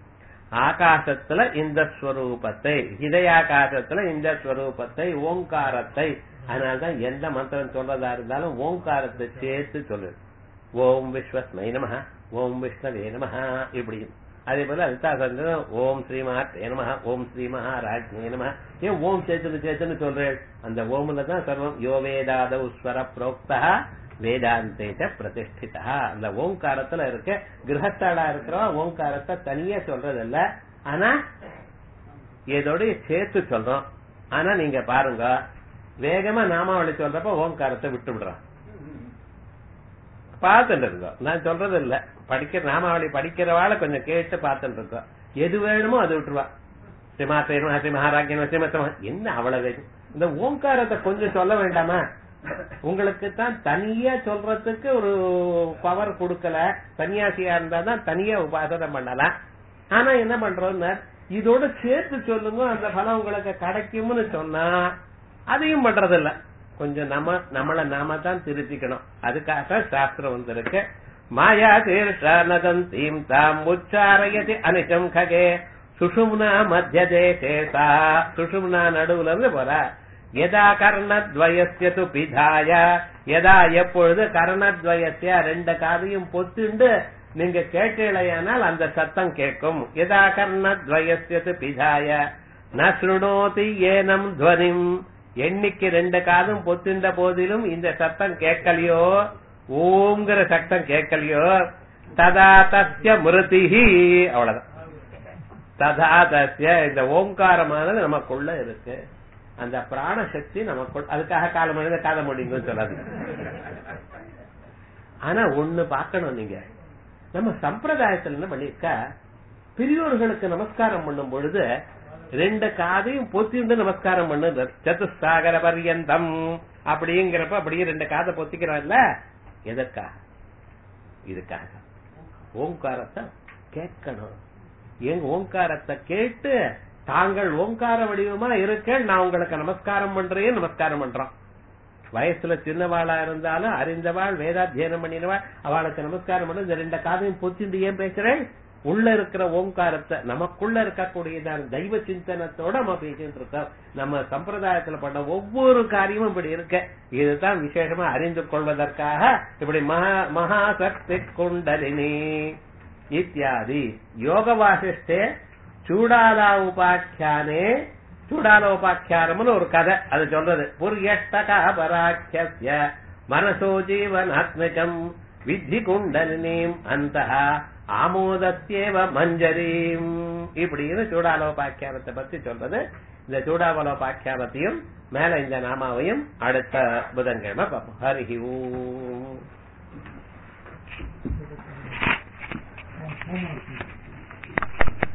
ஆகாசத்துல இந்த ஸ்வரூபத்தை இதயாகாசத்துல இந்த ஸ்வரூபத்தை ஓங்காரத்தை அதனாலதான் எந்த மந்திரம் சொல்றதா இருந்தாலும் ஓங்காரத்தை சேர்த்து சொல்லு ஓம் விஸ்வஸ்மை நம ஓம் விஷ்ணவே நம இப்படி அதே போல அல்தாசந்திரம் ஓம் ஸ்ரீமஹாத் நம ஓம் ஸ்ரீ மகாராஜ்யே நம ஏன் ஓம் சேர்த்துன்னு சேர்த்துன்னு சொல்றேன் அந்த ஓம்ல தான் சர்வம் யோ வேதாத ஸ்வர புரோக்தா வேதாந்தேச்ச பிரதிஷ்டிதா அந்த ஓங்காரத்துல இருக்க கிரகத்தாளா இருக்கிறோம் ஓங்காரத்தை தனியா சொல்றதில்ல ஆனா இதோட சேர்த்து சொல்றோம் ஆனா நீங்க பாருங்க வேகமா நாமாவளி சொல்றப்ப ஓங்காரத்தை விட்டு விடுறான் பார்த்துட்டு இருக்கோம் நான் சொல்றது இல்ல படிக்கிற நாமாவளி படிக்கிறவாள கொஞ்சம் கேட்டு பார்த்துட்டு இருக்கோம் எது வேணுமோ அது விட்டுருவா சிமாசை ஸ்ரீ மகாராஜ்யம் ஸ்ரீமத்தமா என்ன அவ்வளவு வேணும் இந்த ஓங்காரத்தை கொஞ்சம் சொல்ல வேண்டாமா உங்களுக்கு தான் தனியா சொல்றதுக்கு ஒரு பவர் கொடுக்கல சன்னியாசியா இருந்தா தான் தனியா உபாசனை பண்ணலாம் ஆனா என்ன பண்றோம்னா இதோட சேர்த்து சொல்லுங்க அந்த பலம் உங்களுக்கு கிடைக்கும்னு சொன்னா அதையும் பண்றது இல்ல கொஞ்சம் நம்ம நம்மள நாம தான் திருத்திக்கணும் அதுக்காக சாஸ்திரம் வந்திருக்கு மாயா தீர்ஷானதந்தீம் தாம் உச்சாரயதி அனிஷம் ககே சுஷும்னா மத்திய தேசே சா சுஷும்னா நடுவுல இருந்து போறா எதா கர்ணத்வயசிய து பிதாய எதா எப்பொழுது கர்ணத்வயசிய ரெண்டு காதையும் பொத்துண்டு நீங்க கேட்டீழையானால் அந்த சத்தம் கேட்கும் எதா கர்ணத்வயசிய து பிதாய ந சுணோதி ஏனம் துவனிம் எண்ணிக்கு ரெண்டு காதும் பொத்துண்ட போதிலும் இந்த சத்தம் கேட்கலையோ ஓங்கிற சத்தம் கேட்கலையோ ததா தஸ்ய மிருதிஹி அவ்வளவுதான் ததா தஸ்ய இந்த ஓங்காரமானது நமக்குள்ள இருக்கு அந்த பிராண சக்தி நமக்குள் அதுக்காக காலம் எழுத காத முடியுங்கன்னு சொல்லாது ஆனா ஒண்ணு பார்க்கணும் நீங்க நம்ம சம்பிரதாயத்துல என்ன பண்ணிருக்கா பெரியோர்களுக்கு நமஸ்காரம் பண்ணும் பொழுது ரெண்டு காதையும் பொத்திண்டு நமஸ்காரம் பண்ணு சதுசாகர பரியந்தம் அப்படிங்கிறப்ப அப்படியே ரெண்டு காதை பொத்திக்கிறான்ல எதற்காக இதுக்காக ஓங்காரத்தை கேட்கணும் எங்க ஓங்காரத்தை கேட்டு தாங்கள் ஓங்கார வடிவமா இருக்க நான் உங்களுக்கு நமஸ்காரம் பண்றேன் நமஸ்காரம் பண்றோம் வயசுல சின்னவாளா இருந்தாலும் அறிந்தவாள் வேதாத்தியனம் பண்ணினவாள் அவளுக்கு நமஸ்காரம் பண்ண இந்த ரெண்டு காதையும் பொத்திண்டு ஏன் பேசுறேன் உள்ள இருக்கிற ஓங்காரத்தை நமக்குள்ள இருக்கக்கூடியதான தெய்வ சிந்தனத்தோட நம்ம பேசிட்டு இருக்கோம் நம்ம சம்பிரதாயத்துல பண்ண ஒவ்வொரு காரியமும் இப்படி இருக்க இதுதான் விசேஷமா அறிந்து கொள்வதற்காக இப்படி மகா மகாசக்தி குண்டலினி இத்தியாதி யோக வாசிஷ்டே சூடாலா உபாக்கியானே சூடால உபாக்கியானம்னு ஒரு கதை அது சொல்றது புரியஷ்டகா பராக்கிய மனசோ ஜீவனாத்மகம் வித்தி குண்டலினீம் அந்த ஆமோதத்தேவ மஞ்சரீம் இப்படின்னு சூடாலோபாக்கியானத்தை பத்தி சொல்றது இந்த சூடாவலோபாக்கியானத்தையும் மேல இந்த நாமாவையும் அடுத்த புதன்கிழமை பார்ப்போம் ஹரி ஓம்